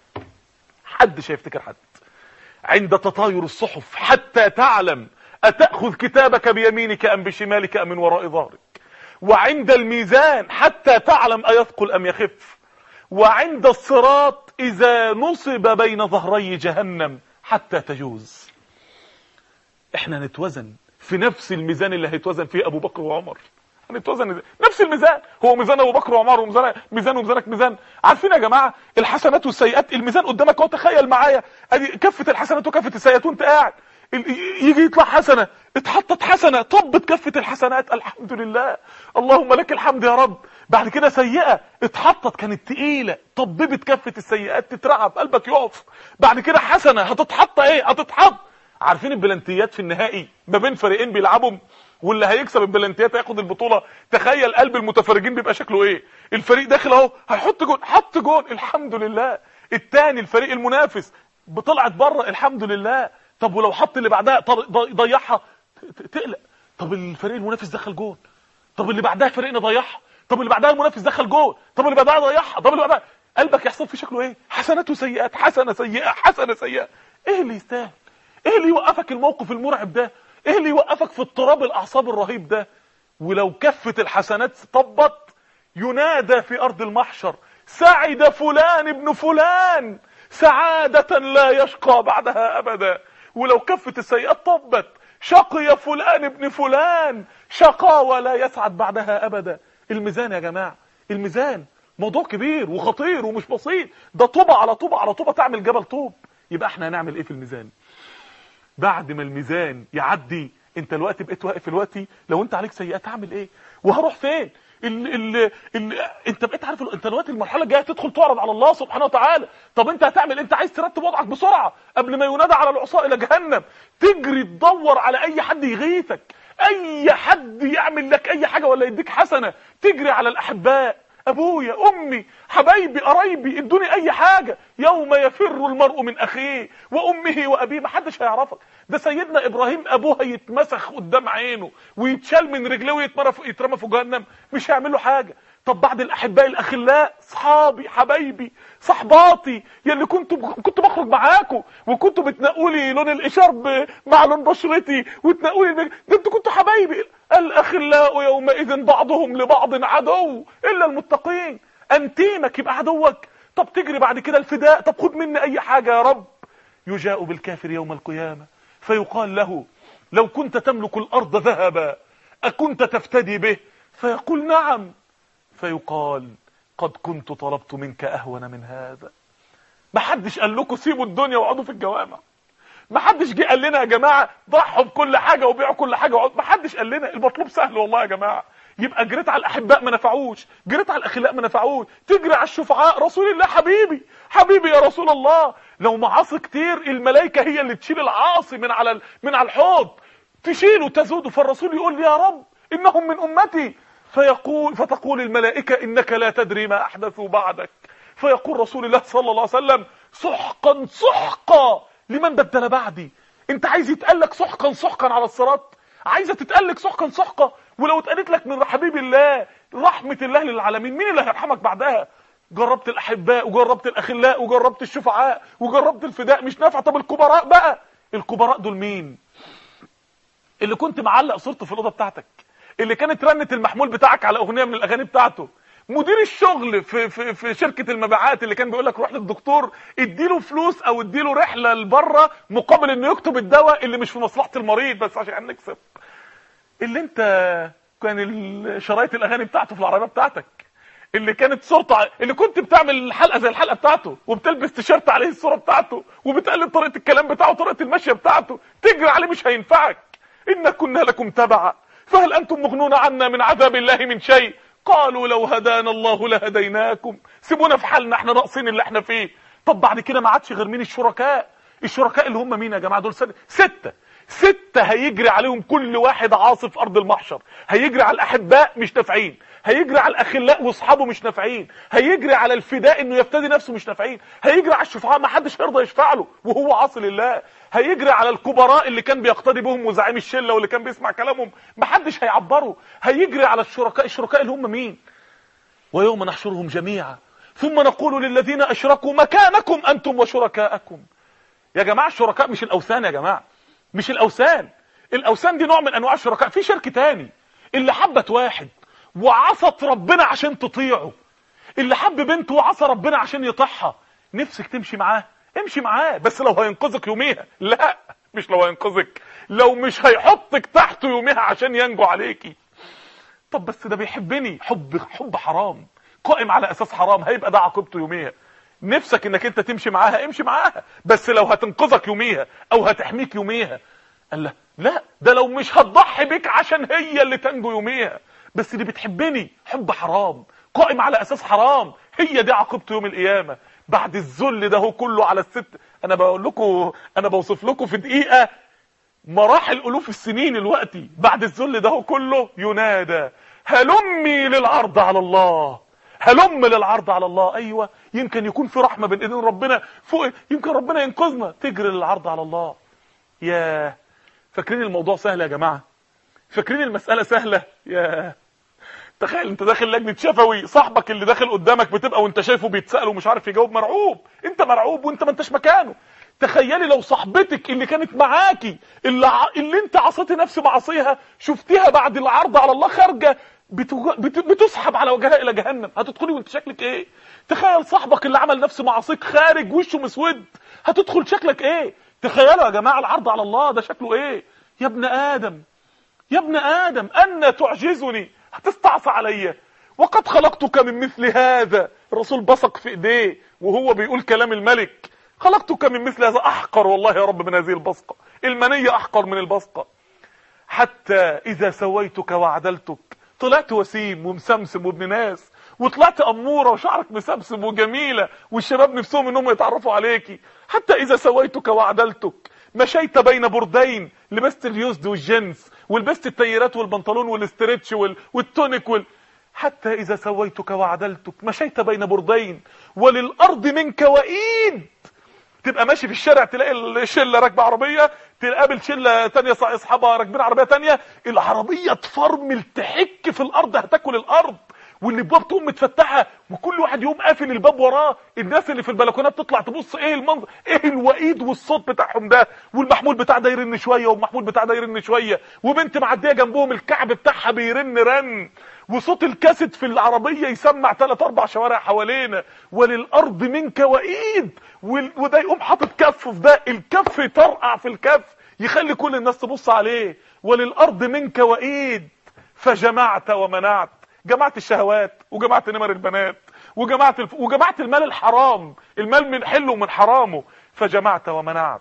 حد هيفتكر حد عند تطاير الصحف حتى تعلم أتأخذ كتابك بيمينك أم بشمالك أم من وراء ظهرك وعند الميزان حتى تعلم أيثقل أم يخف وعند الصراط إذا نصب بين ظهري جهنم حتى تجوز احنا نتوزن في نفس الميزان اللي هيتوزن فيه ابو بكر وعمر هنتوزن ازاي نفس الميزان هو ميزان ابو بكر وعمر وميزان ميزان وميزانك ميزان عارفين يا جماعه الحسنات والسيئات الميزان قدامك اهو تخيل معايا ادي كفه الحسنات وكفه السيئات وانت قاعد ال- يجي يطلع حسنه اتحطت حسنه طبت كفه الحسنات الحمد لله اللهم لك الحمد يا رب بعد كده سيئه اتحطت كانت تقيله طببت كفه السيئات تترعب قلبك يقف بعد كده حسنه هتتحط ايه هتتحط عارفين البلانتيات في النهائي ما بين فريقين بيلعبوا واللي هيكسب البلانتيات هياخد البطوله تخيل قلب المتفرجين بيبقى شكله ايه الفريق داخل اهو هيحط جون حط جون الحمد لله التاني الفريق المنافس طلعت بره الحمد لله طب ولو حط اللي بعدها طر- ض- ضيعها ت- تقلق طب الفريق المنافس دخل جون طب اللي بعدها فريقنا ضيعها طب اللي بعدها المنافس دخل جون طب اللي بعدها ضيعها طب اللي بعدها قلبك يحصل في شكله ايه حسنات وسيئات حسنه سيئه حسنه سيئه ايه اللي يستاهل ايه اللي يوقفك الموقف المرعب ده ايه اللي يوقفك في اضطراب الاعصاب الرهيب ده ولو كفه الحسنات طبت ينادى في ارض المحشر سعد فلان ابن فلان سعادة لا يشقى بعدها ابدا ولو كفة السيئات طبت شقي فلان ابن فلان شقاوة لا يسعد بعدها ابدا الميزان يا جماعة الميزان موضوع كبير وخطير ومش بسيط ده طوبة على طوبة على طوبة تعمل جبل طوب يبقى احنا هنعمل ايه في الميزان بعد ما الميزان يعدي انت الوقت بقيت واقف دلوقتي لو انت عليك سيئات هعمل ايه وهروح فين ال ال ال انت بقيت عارف ال- انت دلوقتي المرحله الجايه تدخل تعرض على الله سبحانه وتعالى طب انت هتعمل انت عايز ترتب وضعك بسرعه قبل ما ينادى على العصاه الى جهنم تجري تدور على اي حد يغيثك اي حد يعمل لك اي حاجه ولا يديك حسنه تجري على الاحباء ابويا امي حبايبي قرايبي ادوني اي حاجه يوم يفر المرء من اخيه وامه وابيه محدش هيعرفك ده سيدنا ابراهيم ابوه هيتمسخ قدام عينه ويتشال من رجليه ويتمرى في- يترمى في جهنم مش هيعمل له حاجه طب بعد الاحباء الاخلاء صحابي حبايبي صحباتي يلي كنت كنت بخرج معاكم وكنتوا بتنقوا لي لون الاشارب مع لون بشرتي وتنقوا لي البج- ده انتوا كنتوا حبايبي الاخلاء يومئذ بعضهم لبعض عدو الا المتقين انتيمك يبقى عدوك طب تجري بعد كده الفداء طب خد مني اي حاجه يا رب يجاء بالكافر يوم القيامه فيقال له لو كنت تملك الارض ذهبا اكنت تفتدي به فيقول نعم فيقال قد كنت طلبت منك اهون من هذا ما حدش قال لكم سيبوا الدنيا واقعدوا في الجوامع ما حدش جه قال لنا يا جماعه ضحوا بكل حاجه وبيعوا كل حاجه وقعدوا. ما حدش قال لنا المطلوب سهل والله يا جماعه يبقى جريت على الاحباء ما نفعوش جريت على الاخلاء ما نفعوش تجري على الشفعاء رسول الله حبيبي حبيبي يا رسول الله لو معاصي كتير الملائكه هي اللي تشيل العاصي من على ال- من على الحوض تشيله تزوده فالرسول يقول لي يا رب انهم من امتي فيقول فتقول الملائكه انك لا تدري ما احدثوا بعدك فيقول رسول الله صلى الله عليه وسلم سحقا سحقا لمن بدل بعدي انت عايز يتقال سحقا سحقا على الصراط عايزه تتقال سحقا سحقا ولو اتقالت لك من حبيب الله رحمه الله للعالمين مين اللي هيرحمك بعدها جربت الاحباء وجربت الاخلاء وجربت الشفعاء وجربت الفداء مش نافع طب الكبراء بقى الكبراء دول مين اللي كنت معلق صورته في الاوضه بتاعتك اللي كانت رنه المحمول بتاعك على اغنيه من الاغاني بتاعته مدير الشغل في في في شركه المبيعات اللي كان بيقول لك روح للدكتور اديله فلوس او اديله رحله لبره مقابل انه يكتب الدواء اللي مش في مصلحه المريض بس عشان نكسب اللي انت كان ال- شرايط الاغاني بتاعته في العربيه بتاعتك اللي كانت صورته ع- اللي كنت بتعمل حلقه زي الحلقه بتاعته وبتلبس تيشيرت عليه الصوره بتاعته وبتقلد طريقه الكلام بتاعه وطريقه المشيه بتاعته تجري عليه مش هينفعك إن كنا لكم تبعا فهل أنتم مغنون عنا من عذاب الله من شيء قالوا لو هدانا الله لهديناكم سيبونا في حالنا احنا ناقصين اللي احنا فيه طب بعد كده ما عادش غير مين الشركاء الشركاء اللي هم مين يا جماعه دول سد- ستة ستة هيجري عليهم كل واحد عاصي في ارض المحشر هيجري على الاحباء مش نافعين هيجري على الاخلاء واصحابه مش نافعين هيجري على الفداء انه يفتدي نفسه مش نافعين هيجري على الشفعاء ما حدش هيرضى يشفع له وهو عاصي لله هيجري على الكبراء اللي كان بيقتدي بهم وزعيم الشله واللي كان بيسمع كلامهم ما حدش هيعبره هيجري على الشركاء الشركاء اللي هم مين ويوم نحشرهم جميعا ثم نقول للذين اشركوا مكانكم انتم وشركاءكم يا جماعه الشركاء مش الاوثان يا جماعه مش الاوثان الاوثان دي نوع من انواع الشركاء في شرك تاني اللي حبت واحد وعصت ربنا عشان تطيعه اللي حب بنت وعصى ربنا عشان يطيعها نفسك تمشي معاه امشي معاه بس لو هينقذك يوميها لا مش لو هينقذك لو مش هيحطك تحته يوميها عشان ينجو عليكي طب بس ده بيحبني حب حب حرام قائم على اساس حرام هيبقى ده عاقبته يوميها نفسك انك انت تمشي معاها امشي معاها بس لو هتنقذك يوميها او هتحميك يوميها قال لا لا ده لو مش هتضحي بيك عشان هي اللي تنجو يوميها بس دي بتحبني حب حرام قائم على اساس حرام هي دي عاقبته يوم القيامه بعد الذل ده هو كله على الست انا بقول لكم انا بوصف لكم في دقيقه مراحل الوف السنين الوقتي بعد الذل ده كله ينادى هلمي للعرض على الله هلم للعرض على الله ايوه يمكن يكون في رحمه بين ايدين ربنا فوق يمكن ربنا ينقذنا تجري للعرض على الله يا فاكرين الموضوع سهل يا جماعه فاكرين المساله سهله يا تخيل انت داخل لجنه شفوي صاحبك اللي داخل قدامك بتبقى وانت شايفه بيتسال ومش عارف يجاوب مرعوب انت مرعوب وانت ما انتش مكانه تخيلي لو صاحبتك اللي كانت معاكي اللي, ع... اللي انت عصيتي نفس معصيها شفتيها بعد العرض على الله خارجه بتو... بت... بتسحب على وجهها الى جهنم هتدخلي وانت شكلك ايه تخيل صاحبك اللي عمل نفس معصيك خارج وشه مسود هتدخل شكلك ايه تخيلوا يا جماعه العرض على الله ده شكله ايه يا ابن ادم يا ابن ادم ان تعجزني هتستعصى عليا وقد خلقتك من مثل هذا الرسول بصق في ايديه وهو بيقول كلام الملك خلقتك من مثل هذا احقر والله يا رب من هذه البصقه المنيه احقر من البصقه حتى اذا سويتك وعدلتك طلعت وسيم ومسمسم وابن ناس وطلعت اموره وشعرك مسمسم وجميله والشباب نفسهم انهم يتعرفوا عليكي حتى اذا سويتك وعدلتك مشيت بين بردين لبست اليوزد والجنس ولبست التيرات والبنطلون والاسترتش وال... والتونيك وال... حتى إذا سويتك وعدلتك مشيت بين بردين وللأرض منك وإيد تبقى ماشي في الشارع تلاقي الشله راكبه عربيه تقابل شله تانية اصحابها راكبين عربيه تانية العربيه تفرمل تحك في الارض هتاكل الارض والابواب تقوم متفتحه وكل واحد يقوم قافل الباب وراه الناس اللي في البلكونات تطلع تبص ايه المنظر ايه الوئيد والصوت بتاعهم ده والمحمول بتاع ده يرن شويه والمحمول بتاع ده يرن شويه وبنت معديه جنبهم الكعب بتاعها بيرن رن وصوت الكاسيت في العربيه يسمع ثلاث اربع شوارع حوالينا وللارض منك وئيد وال- وده يقوم حاطط كف في ده الكف يطرقع في الكف يخلي كل الناس تبص عليه وللارض منك وئيد فجمعت ومنعت جمعت الشهوات وجمعت نمر البنات وجمعت الف... وجمعت المال الحرام المال من حله ومن حرامه فجمعت ومنعت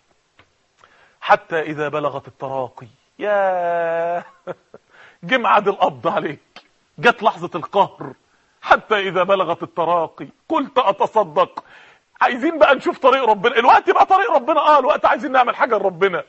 حتى اذا بلغت التراقي يا جه ميعاد القبض عليك جت لحظة القهر حتى إذا بلغت التراقي قلت أتصدق عايزين بقى نشوف طريق ربنا الوقت يبقى طريق ربنا اه الوقت عايزين نعمل حاجة لربنا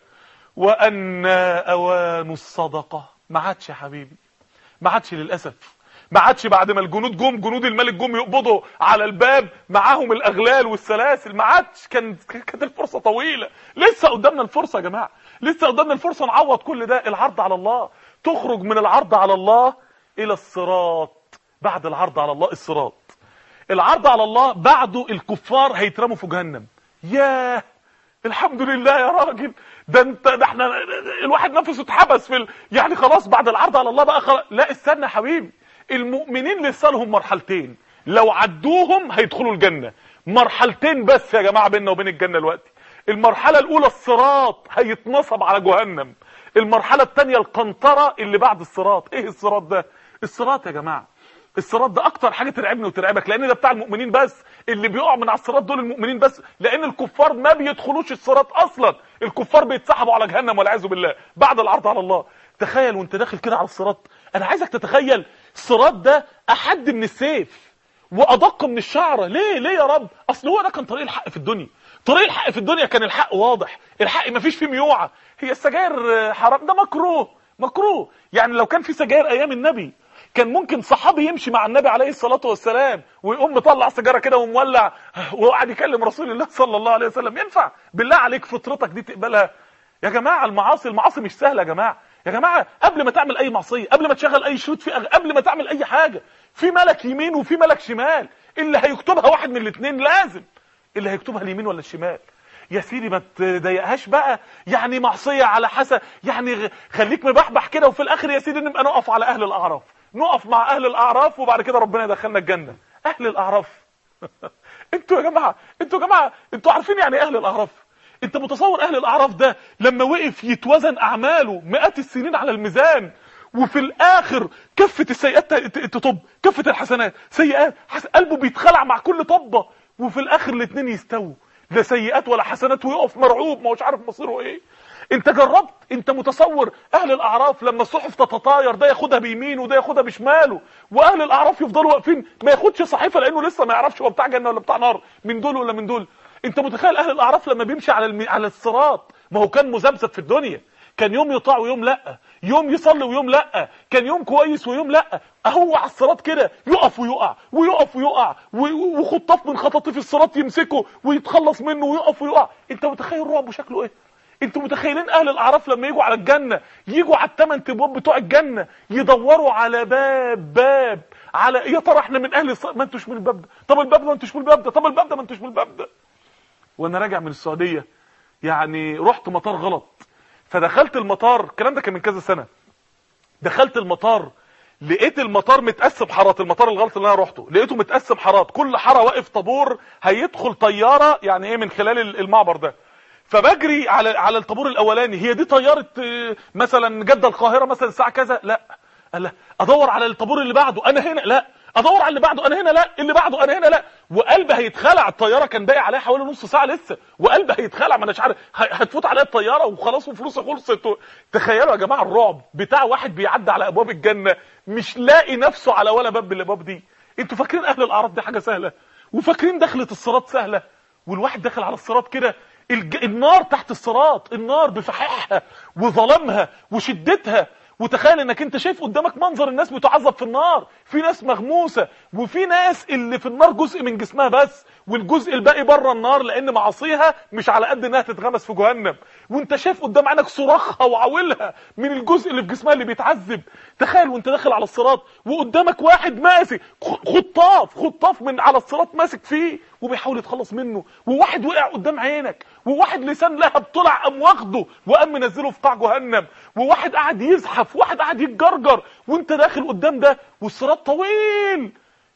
وأن أوان الصدقة ما عادش يا حبيبي ما عادش للأسف ما عادش بعد ما الجنود جم جنود الملك جم يقبضوا على الباب معاهم الاغلال والسلاسل ما عادش كان كانت الفرصه طويله لسه قدامنا الفرصه يا جماعه لسه قدامنا الفرصه نعوض كل ده العرض على الله تخرج من العرض على الله الى الصراط بعد العرض على الله الصراط العرض على الله بعده الكفار هيترموا في جهنم ياه الحمد لله يا راجل ده انت ده احنا الواحد نفسه اتحبس في ال... يعني خلاص بعد العرض على الله بقى خلاص لا استنى يا حبيبي المؤمنين لسه لهم مرحلتين لو عدوهم هيدخلوا الجنه مرحلتين بس يا جماعه بيننا وبين الجنه دلوقتي المرحله الاولى الصراط هيتنصب على جهنم المرحله الثانيه القنطره اللي بعد الصراط ايه الصراط ده الصراط يا جماعه الصراط ده اكتر حاجه ترعبني وترعبك لان ده بتاع المؤمنين بس اللي بيقع من على الصراط دول المؤمنين بس لان الكفار ما بيدخلوش الصراط اصلا الكفار بيتسحبوا على جهنم والعياذ بالله بعد العرض على الله تخيل وانت داخل كده على الصراط انا عايزك تتخيل الصراط ده احد من السيف وادق من الشعره ليه ليه يا رب اصل هو ده كان طريق الحق في الدنيا طريق الحق في الدنيا كان الحق واضح الحق ما فيش فيه ميوعه هي السجاير حرام ده مكروه مكروه يعني لو كان في سجاير ايام النبي كان ممكن صحابي يمشي مع النبي عليه الصلاه والسلام ويقوم مطلع سيجاره كده ومولع وقاعد يكلم رسول الله صلى الله عليه وسلم ينفع بالله عليك فطرتك دي تقبلها يا جماعه المعاصي المعاصي مش سهله يا جماعه يا جماعه قبل ما تعمل اي معصيه قبل ما تشغل اي شروط في أغ... قبل ما تعمل اي حاجه في ملك يمين وفي ملك شمال اللي هيكتبها واحد من الاثنين لازم اللي هيكتبها اليمين ولا الشمال يا سيدي ما تضايقهاش بقى يعني معصيه على حسب يعني غ- خليك مبحبح كده وفي الاخر يا سيدي نبقى نقف على اهل الاعراف نقف مع اهل الاعراف وبعد كده ربنا يدخلنا الجنه اهل الاعراف انتوا يا جماعه انتوا يا جماعه انتوا عارفين يعني ايه اهل الاعراف انت متصور اهل الاعراف ده لما وقف يتوزن اعماله مئات السنين على الميزان وفي الاخر كفه السيئات ت- ت- تطب كفه الحسنات سيئات حس... قلبه بيتخلع مع كل طبه وفي الاخر الاثنين يستووا لا سيئات ولا حسنات ويقف مرعوب ما هوش عارف مصيره ايه انت جربت انت متصور اهل الاعراف لما الصحف تتطاير ده ياخدها بيمينه وده ياخدها بشماله واهل الاعراف يفضلوا واقفين ما ياخدش صحيفه لانه لسه ما يعرفش هو بتاع جنه ولا بتاع نار من دول ولا من دول انت متخيل اهل الاعراف لما بيمشي على الم... على الصراط ما هو كان مذبذب في الدنيا كان يوم يطاع ويوم لا يوم يصلي ويوم لا كان يوم كويس ويوم لا اهو على الصراط كده يقف ويقع ويقف ويقع و- وخطاف من خطاطيف الصراط يمسكه ويتخلص منه ويقف ويقع انت متخيل رعبه شكله ايه انتوا متخيلين اهل الاعراف لما يجوا على الجنه يجوا على الثمان ابواب بتوع الجنه يدوروا على باب باب على يا ترى احنا من اهل الص... ما انتوش من الباب ده طب الباب ده ما انتوش من الباب ده طب الباب ده ما انتوش من الباب ده وانا راجع من السعوديه يعني رحت مطار غلط فدخلت المطار الكلام ده كان من كذا سنه دخلت المطار لقيت المطار متقسم حارات المطار الغلط اللي انا رحته لقيته متقسم حارات كل حاره واقف طابور هيدخل طياره يعني ايه من خلال المعبر ده فبجري على على الطابور الاولاني هي دي طياره آه، مثلا جده القاهره مثلا الساعه كذا لا قال لا ادور على الطابور اللي بعده انا هنا لا ادور على اللي بعده انا هنا لا اللي بعده انا هنا لا وقلبي هيتخلع الطياره كان باقي عليها حوالي نص ساعه لسه وقلبي هيتخلع ما اناش عارف ه- هتفوت عليا الطياره وخلاص وفلوسي خلصت و- تخيلوا يا جماعه الرعب بتاع واحد بيعدي على ابواب الجنه مش لاقي نفسه على ولا باب من الابواب دي انتوا فاكرين اهل الاعراض دي حاجه سهله وفاكرين دخلة الصراط سهله والواحد داخل على الصراط كده الج... النار تحت الصراط النار بفححها وظلامها وشدتها وتخيل انك انت شايف قدامك منظر الناس بتعذب في النار في ناس مغموسه وفي ناس اللي في النار جزء من جسمها بس والجزء الباقي بره النار لان معاصيها مش على قد انها تتغمس في جهنم وانت شايف قدام عينك صراخها وعويلها من الجزء اللي في جسمها اللي بيتعذب تخيل وانت داخل على الصراط وقدامك واحد ماسك خ- خطاف خطاف من على الصراط ماسك فيه وبيحاول يتخلص منه وواحد وقع قدام عينك وواحد لسان لهب طلع قام واخده وقام منزله في قاع جهنم وواحد قاعد يزحف وواحد قاعد يتجرجر وانت داخل قدام ده والصراط طويل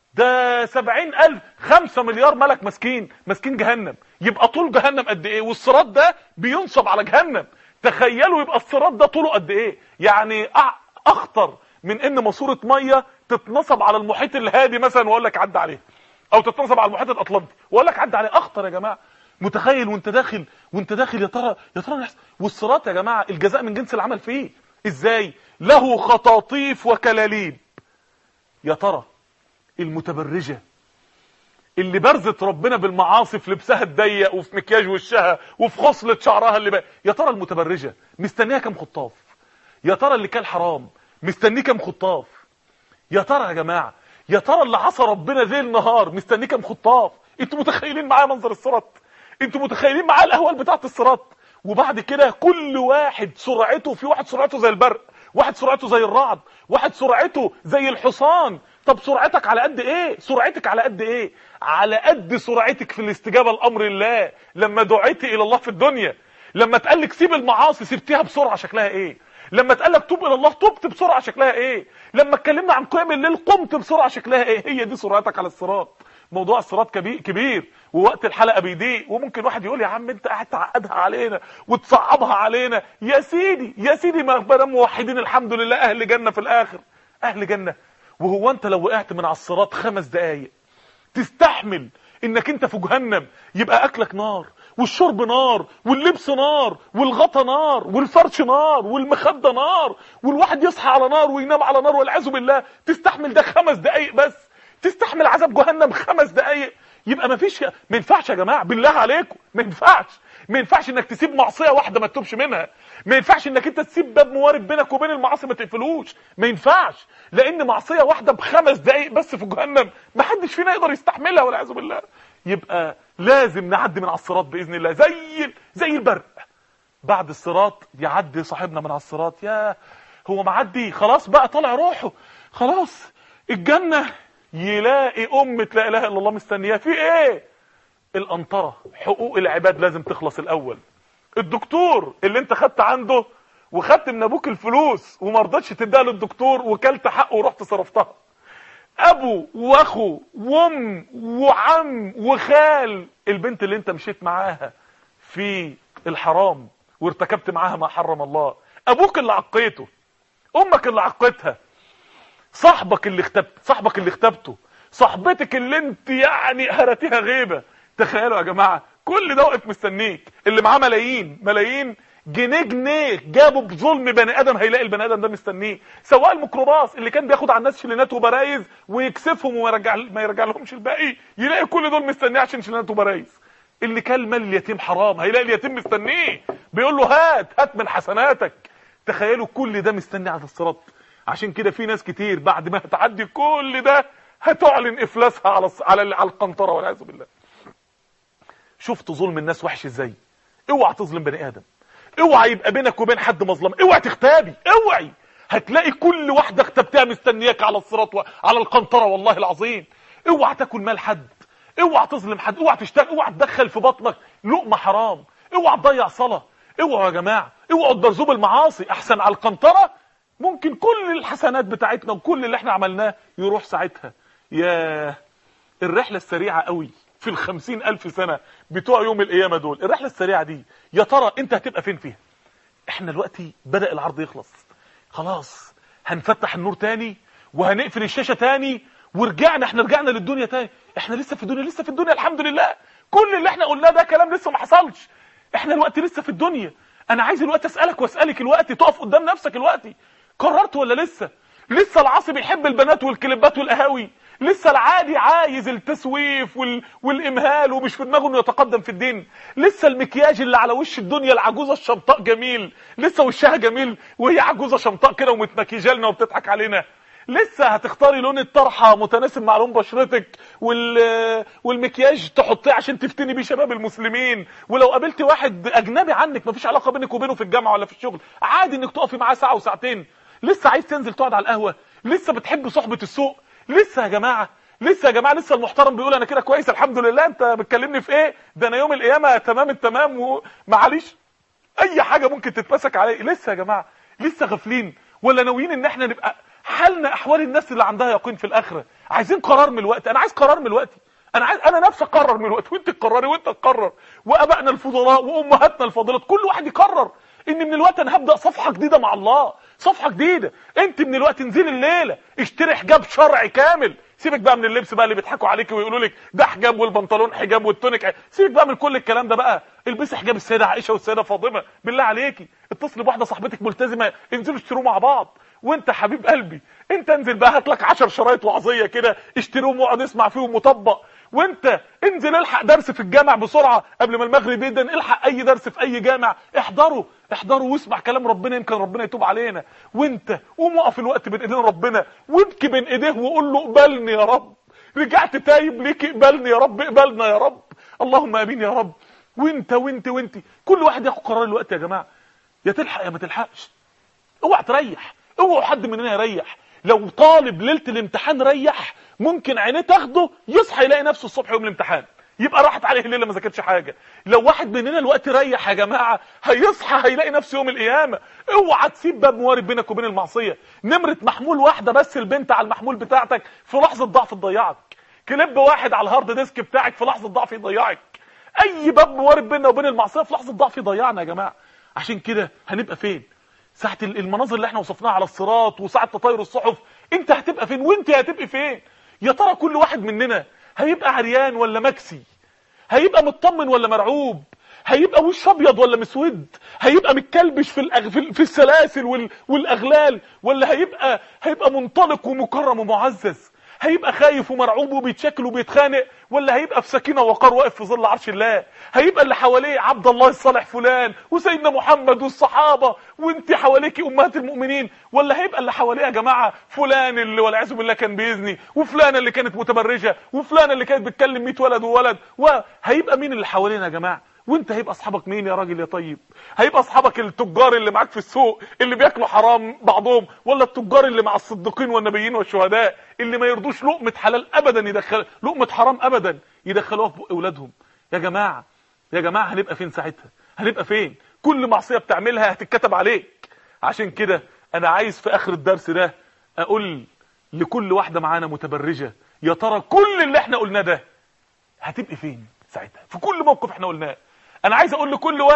ده سبعين ألف خمسة مليار ملك ماسكين ماسكين جهنم يبقى طول جهنم قد ايه والصراط ده بينصب على جهنم تخيلوا يبقى الصراط ده طوله قد ايه يعني أع- اخطر من ان ماسوره ميه تتنصب على المحيط الهادي مثلا واقول لك عدى عليه او تتنصب على المحيط الاطلنطي واقول لك عدى عليه اخطر يا جماعه متخيل وانت داخل وانت داخل يا ترى يا ترى نحس والصراط يا جماعه الجزاء من جنس العمل فيه ازاي له خطاطيف وكلاليب يا ترى المتبرجه اللي برزت ربنا بالمعاصي في لبسها الضيق وفي مكياج وشها وفي خصلة شعرها اللي بقى يا ترى المتبرجة مستنيها كام خطاف يا ترى اللي كان حرام مستنيه كام خطاف يا ترى يا جماعة يا ترى اللي عصى ربنا ليل نهار مستنيه كام خطاف انتوا متخيلين معايا منظر الصراط انتوا متخيلين معايا الاهوال بتاعت الصراط وبعد كده كل واحد سرعته في واحد سرعته زي البرق واحد سرعته زي الرعد واحد سرعته زي الحصان طب سرعتك على قد ايه سرعتك على قد ايه على قد سرعتك في الاستجابه لامر الله لما دعيتي الى الله في الدنيا لما اتقال لك سيب المعاصي سبتيها بسرعه شكلها ايه لما اتقال لك توب الى الله تبت بسرعه شكلها ايه لما اتكلمنا عن قيام الليل قمت بسرعه شكلها ايه هي دي سرعتك على الصراط موضوع الصراط كبير كبير ووقت الحلقه بيضيق وممكن واحد يقول يا عم انت قاعد تعقدها علينا وتصعبها علينا يا سيدي يا سيدي ما بنا موحدين الحمد لله اهل جنه في الاخر اهل جنه وهو انت لو وقعت من على الصراط خمس دقايق تستحمل انك انت في جهنم يبقى اكلك نار والشرب نار واللبس نار والغطا نار والفرش نار والمخده نار والواحد يصحى على نار وينام على نار والعياذ بالله تستحمل ده خمس دقايق بس تستحمل عذاب جهنم خمس دقايق يبقى ما فيش ما ينفعش يا جماعه بالله عليكم ما ينفعش ما ينفعش انك تسيب معصيه واحده ما تتوبش منها ما ينفعش انك انت تسيب باب موارد بينك وبين المعاصي ما تقفلوش ما ينفعش لان معصيه واحده بخمس دقايق بس في جهنم ما حدش فينا يقدر يستحملها والعياذ بالله يبقى لازم نعدي من على الصراط باذن الله زي زي البرق بعد الصراط يعدي صاحبنا من على الصراط يا هو معدي خلاص بقى طالع روحه خلاص الجنه يلاقي أمة لا إله إلا الله مستنياه في إيه؟ القنطرة حقوق العباد لازم تخلص الأول الدكتور اللي أنت خدت عنده وخدت من أبوك الفلوس وما رضتش تديها للدكتور وكلت حقه ورحت صرفتها أبو وأخو وأم وعم وخال البنت اللي أنت مشيت معاها في الحرام وارتكبت معاها ما حرم الله ابوك اللي عقيته امك اللي عقيتها صاحبك اللي اختبت صاحبك اللي اختبته صاحبتك اللي انت يعني هرتيها غيبه تخيلوا يا جماعه كل ده واقف مستنيك اللي معاه ملايين ملايين جنيه جنيه جابوا بظلم بني ادم هيلاقي البني ادم ده مستنيه سواق الميكروباص اللي كان بياخد على الناس شلينات وبرايز ويكسفهم وما يرجع ما يرجع لهمش الباقي يلاقي كل دول مستنيه عشان شلينات وبرايز اللي كان مال اليتيم حرام هيلاقي اليتيم مستنيه بيقول له هات هات من حسناتك تخيلوا كل ده مستني على الصراط عشان كده في ناس كتير بعد ما هتعدي كل ده هتعلن افلاسها على الص- على على القنطره والعياذ بالله شفت ظلم الناس وحش ازاي اوعى تظلم بني ادم اوعى يبقى بينك وبين حد مظلمه اوعى تغتابي اوعي هتلاقي كل واحده اغتبتها مستنياك على الصراط و... على القنطره والله العظيم اوعى تاكل مال حد اوعى تظلم حد اوعى تشتغل اوعى تدخل في بطنك لقمه حرام اوعى تضيع صلاه اوعوا يا جماعه اوعوا تبرزوا بالمعاصي احسن على القنطره ممكن كل الحسنات بتاعتنا وكل اللي احنا عملناه يروح ساعتها ياه الرحلة السريعة قوي في الخمسين ألف سنة بتوع يوم القيامة دول الرحلة السريعة دي يا ترى انت هتبقى فين فيها احنا دلوقتي بدأ العرض يخلص خلاص هنفتح النور تاني وهنقفل الشاشة تاني ورجعنا احنا رجعنا للدنيا تاني احنا لسه في الدنيا لسه في الدنيا الحمد لله كل اللي احنا قلناه ده كلام لسه ما حصلش احنا الوقت لسه في الدنيا انا عايز الوقت اسالك واسالك الوقت تقف قدام نفسك الوقت قررت ولا لسه لسه العاصي بيحب البنات والكليبات والقهاوي لسه العادي عايز التسويف وال... والامهال ومش في دماغه انه يتقدم في الدين لسه المكياج اللي على وش الدنيا العجوزه الشمطاء جميل لسه وشها جميل وهي عجوزه شمطاء كده ومتمكيجه لنا وبتضحك علينا لسه هتختاري لون الطرحه متناسب مع لون بشرتك وال... والمكياج تحطيه عشان تفتني بيه شباب المسلمين ولو قابلتي واحد اجنبي عنك مفيش علاقه بينك وبينه في الجامعه ولا في الشغل عادي انك تقفي معاه ساعه وساعتين لسه عايز تنزل تقعد على القهوه لسه بتحب صحبه السوق لسه يا جماعه لسه يا جماعه لسه المحترم بيقول انا كده كويس الحمد لله انت بتكلمني في ايه ده انا يوم القيامه تمام التمام ومعليش اي حاجه ممكن تتمسك عليه لسه يا جماعه لسه غافلين ولا ناويين ان احنا نبقى حالنا احوال الناس اللي عندها يقين في الاخره عايزين قرار من الوقت انا عايز قرار من الوقت انا عايز انا نفسي اقرر من الوقت وانت تقرري وانت تقرر وابائنا الفضلاء وامهاتنا الفاضلات كل واحد يقرر ان من الوقت انا هبدا صفحه جديده مع الله صفحه جديده انت من الوقت انزلي الليله اشتري حجاب شرعي كامل سيبك بقى من اللبس بقى اللي بيضحكوا عليك ويقولوا لك ده حجاب والبنطلون حجاب والتونيك ح- سيبك بقى من كل الكلام ده بقى البسي حجاب السيده عائشه والسيده فاطمه بالله عليكي اتصلي بواحده صاحبتك ملتزمه انزلوا اشتروه مع بعض وانت حبيب قلبي انت انزل بقى هات لك 10 شرايط وعظيه كده اشتريهم واقعد اسمع فيهم مطبق وانت انزل الحق درس في الجامع بسرعه قبل ما المغرب يدن الحق اي درس في اي جامع احضره احضره واسمع كلام ربنا يمكن ربنا يتوب علينا وانت قوم وقف الوقت بين ايدين ربنا وابكي بين ايديه وقول له اقبلني يا رب رجعت تايب ليك اقبلني يا رب اقبلنا يا رب اللهم امين يا رب وانت وانت وانت كل واحد ياخد قرار الوقت يا جماعه يا تلحق يا ما تلحقش اوعى تريح اوعى حد مننا يريح لو طالب ليله الامتحان ريح ممكن عينيه تاخده يصحى يلاقي نفسه الصبح يوم الامتحان يبقى راحت عليه الليله ما ذاكرش حاجه لو واحد مننا الوقت ريح يا جماعه هيصحى هيلاقي نفسه يوم القيامه اوعى تسيب باب موارد بينك وبين المعصيه نمره محمول واحده بس البنت على المحمول بتاعتك في لحظه ضعف تضيعك كليب واحد على الهارد ديسك بتاعك في لحظه ضعف يضيعك اي باب موارد بيننا وبين المعصيه في لحظه ضعف يضيعنا يا جماعه عشان كده هنبقى فين ساعه ال- المناظر اللي احنا وصفناها على الصراط وساعه تطاير الصحف انت هتبقى فين وانت هتبقي فين يا ترى كل واحد مننا هيبقى عريان ولا مكسي هيبقى مطمن ولا مرعوب هيبقى وش ابيض ولا مسود هيبقى متكلبش في الأغ... في ال- في السلاسل وال... والاغلال ولا هيبقى هيبقى منطلق ومكرم ومعزز هيبقى خايف ومرعوب وبيتشكل وبيتخانق ولا هيبقى في سكينه وقار واقف في ظل عرش الله هيبقى اللي حواليه عبد الله الصالح فلان وسيدنا محمد والصحابه وانت حواليكي امهات المؤمنين ولا هيبقى اللي حواليه يا جماعه فلان اللي والعياذ بالله كان بيزني وفلانه اللي كانت متبرجه وفلانه اللي كانت بتكلم 100 ولد وولد وهيبقى مين اللي حوالينا يا جماعه وانت هيبقى اصحابك مين يا راجل يا طيب هيبقى اصحابك التجار اللي معاك في السوق اللي بياكلوا حرام بعضهم ولا التجار اللي مع الصديقين والنبيين والشهداء اللي ما يرضوش لقمه حلال ابدا يدخل لقمه حرام ابدا يدخلوها في بق اولادهم يا جماعه يا جماعه هنبقى فين ساعتها هنبقى فين كل معصيه بتعملها هتتكتب عليك عشان كده انا عايز في اخر الدرس ده اقول لكل واحده معانا متبرجه يا ترى كل اللي احنا قلناه ده هتبقي فين ساعتها في كل موقف احنا قلناه انا عايز اقول لكل واحد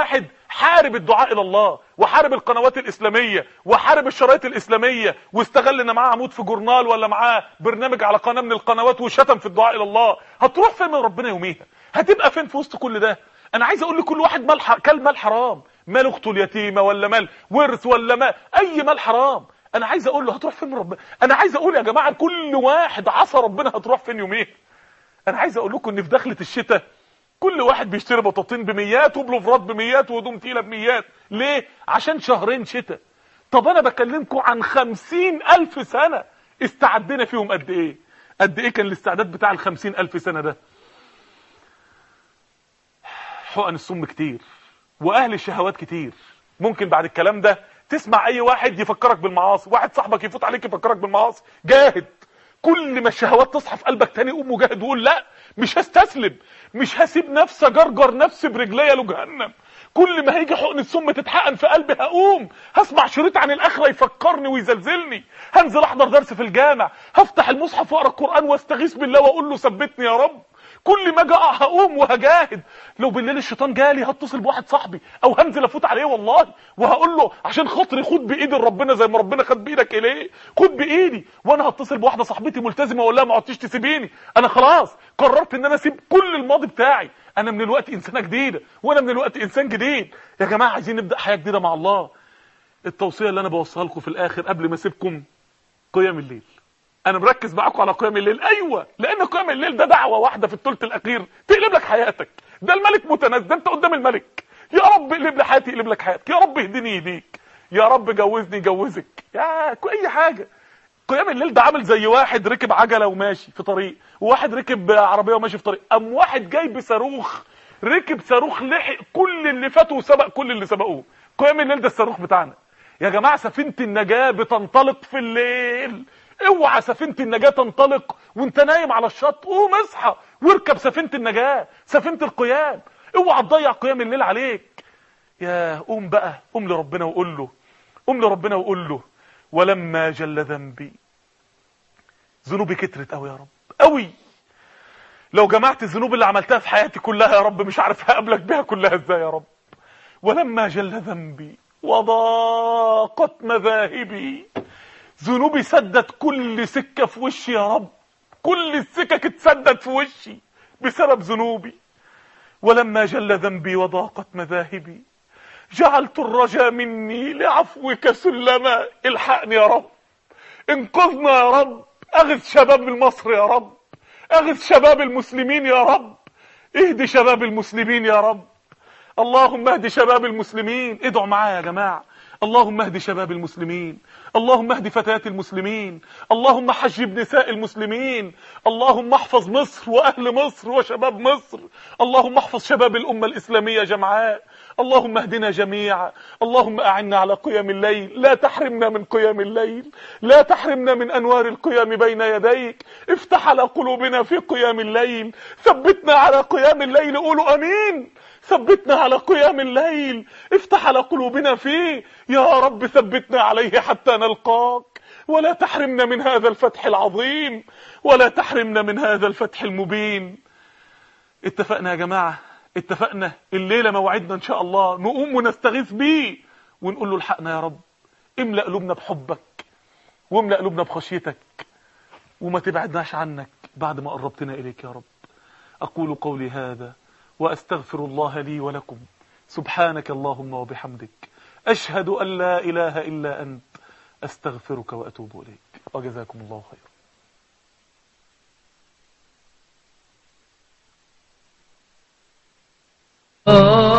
حارب الدعاء الى الله وحارب القنوات الاسلاميه وحارب الشرايط الاسلاميه واستغل ان معاه عمود في جورنال ولا معاه برنامج على قناه من القنوات وشتم في الدعاء الى الله هتروح فين من ربنا يوميها هتبقى فين في وسط كل ده انا عايز اقول لكل واحد مال ح... كل مال حرام مال اخته اليتيمه ولا مال ورث ولا مال اي مال حرام انا عايز اقول له هتروح فين من ربنا انا عايز اقول يا جماعه كل واحد عصى ربنا هتروح فين يوميها انا عايز اقول لكم ان في دخله الشتاء كل واحد بيشتري بطاطين بميات وبلوفرات بميات وهدوم تقيله بميات ليه عشان شهرين شتاء طب انا بكلمكم عن خمسين الف سنه استعدنا فيهم قد ايه قد ايه كان الاستعداد بتاع الخمسين الف سنه ده حقن السم كتير واهل الشهوات كتير ممكن بعد الكلام ده تسمع اي واحد يفكرك بالمعاصي واحد صاحبك يفوت عليك يفكرك بالمعاصي جاهد كل ما الشهوات تصحى في قلبك تاني قوم وجاهد وقول لا مش هستسلم مش هسيب نفسي اجرجر نفسي برجليا لجهنم كل ما هيجي حقن السم تتحقن في قلبي هقوم هسمع شريط عن الاخره يفكرني ويزلزلني هنزل احضر درس في الجامع هفتح المصحف واقرا القران واستغيث بالله واقول له ثبتني يا رب كل ما اجي اقع هقوم وهجاهد لو بالليل الشيطان جالي هتصل بواحد صاحبي او هنزل افوت عليه والله وهقول له عشان خاطري خد بايدي ربنا زي ما ربنا خد بايدك اليه خد بايدي وانا هتصل بواحده صاحبتي ملتزمه واقول لها ما عدتيش تسيبيني انا خلاص قررت ان انا اسيب كل الماضي بتاعي انا من الوقت انسانه جديده وانا من الوقت انسان جديد يا جماعه عايزين نبدا حياه جديده مع الله التوصيه اللي انا بوصلها لكم في الاخر قبل ما اسيبكم قيام الليل انا مركز معاكم على قيام الليل ايوه لان قيام الليل ده دعوه واحده في الثلث الاخير تقلب لك حياتك ده الملك متنزل ده انت قدام الملك يا رب اقلب لي حياتي اقلب لك حياتك يا رب اهدني يهديك يا رب جوزني جوزك يا اي حاجه قيام الليل ده عامل زي واحد ركب عجله وماشي في طريق وواحد ركب عربيه وماشي في طريق ام واحد جاي بصاروخ ركب صاروخ لحق كل اللي فاتوا وسبق كل اللي سبقوه قيام الليل ده الصاروخ بتاعنا يا جماعه سفينه النجاه بتنطلق في الليل اوعى سفينه النجاه تنطلق وانت نايم على الشط قوم اصحى واركب سفينه النجاه سفينه القيام اوعى تضيع قيام الليل عليك يا قوم بقى قوم لربنا وقول له قوم لربنا وقول له ولما جل ذنبي ذنوبي كترت قوي يا رب قوي لو جمعت الذنوب اللي عملتها في حياتي كلها يا رب مش عارف هقابلك بيها كلها ازاي يا رب ولما جل ذنبي وضاقت مذاهبي ذنوبي سدت كل سكة في وشي يا رب كل السكك اتسدت في وشي بسبب ذنوبي ولما جل ذنبي وضاقت مذاهبي جعلت الرجا مني لعفوك سلما الحقني يا رب انقذنا يا رب اغث شباب مصر يا رب اغث شباب المسلمين يا رب اهدي شباب المسلمين يا رب اللهم اهد شباب المسلمين ادعوا معايا يا جماعه اللهم اهد شباب المسلمين اللهم اهد فتيات المسلمين اللهم حجب نساء المسلمين اللهم احفظ مصر واهل مصر وشباب مصر اللهم احفظ شباب الامه الاسلاميه جمعاء اللهم اهدنا جميعا اللهم اعنا على قيام الليل لا تحرمنا من قيام الليل لا تحرمنا من انوار القيام بين يديك افتح على قلوبنا في قيام الليل ثبتنا على قيام الليل قولوا امين ثبتنا على قيام الليل افتح على قلوبنا فيه يا رب ثبتنا عليه حتى نلقاك ولا تحرمنا من هذا الفتح العظيم ولا تحرمنا من هذا الفتح المبين اتفقنا يا جماعة اتفقنا الليلة موعدنا ان شاء الله نقوم ونستغيث بيه ونقول له الحقنا يا رب املأ قلوبنا بحبك واملأ قلوبنا بخشيتك وما تبعدناش عنك بعد ما قربتنا إليك يا رب أقول قولي هذا وأستغفر الله لي ولكم سبحانك اللهم وبحمدك أشهد أن لا إله إلا أنت أستغفرك وأتوب إليك وجزاكم الله خيرا آه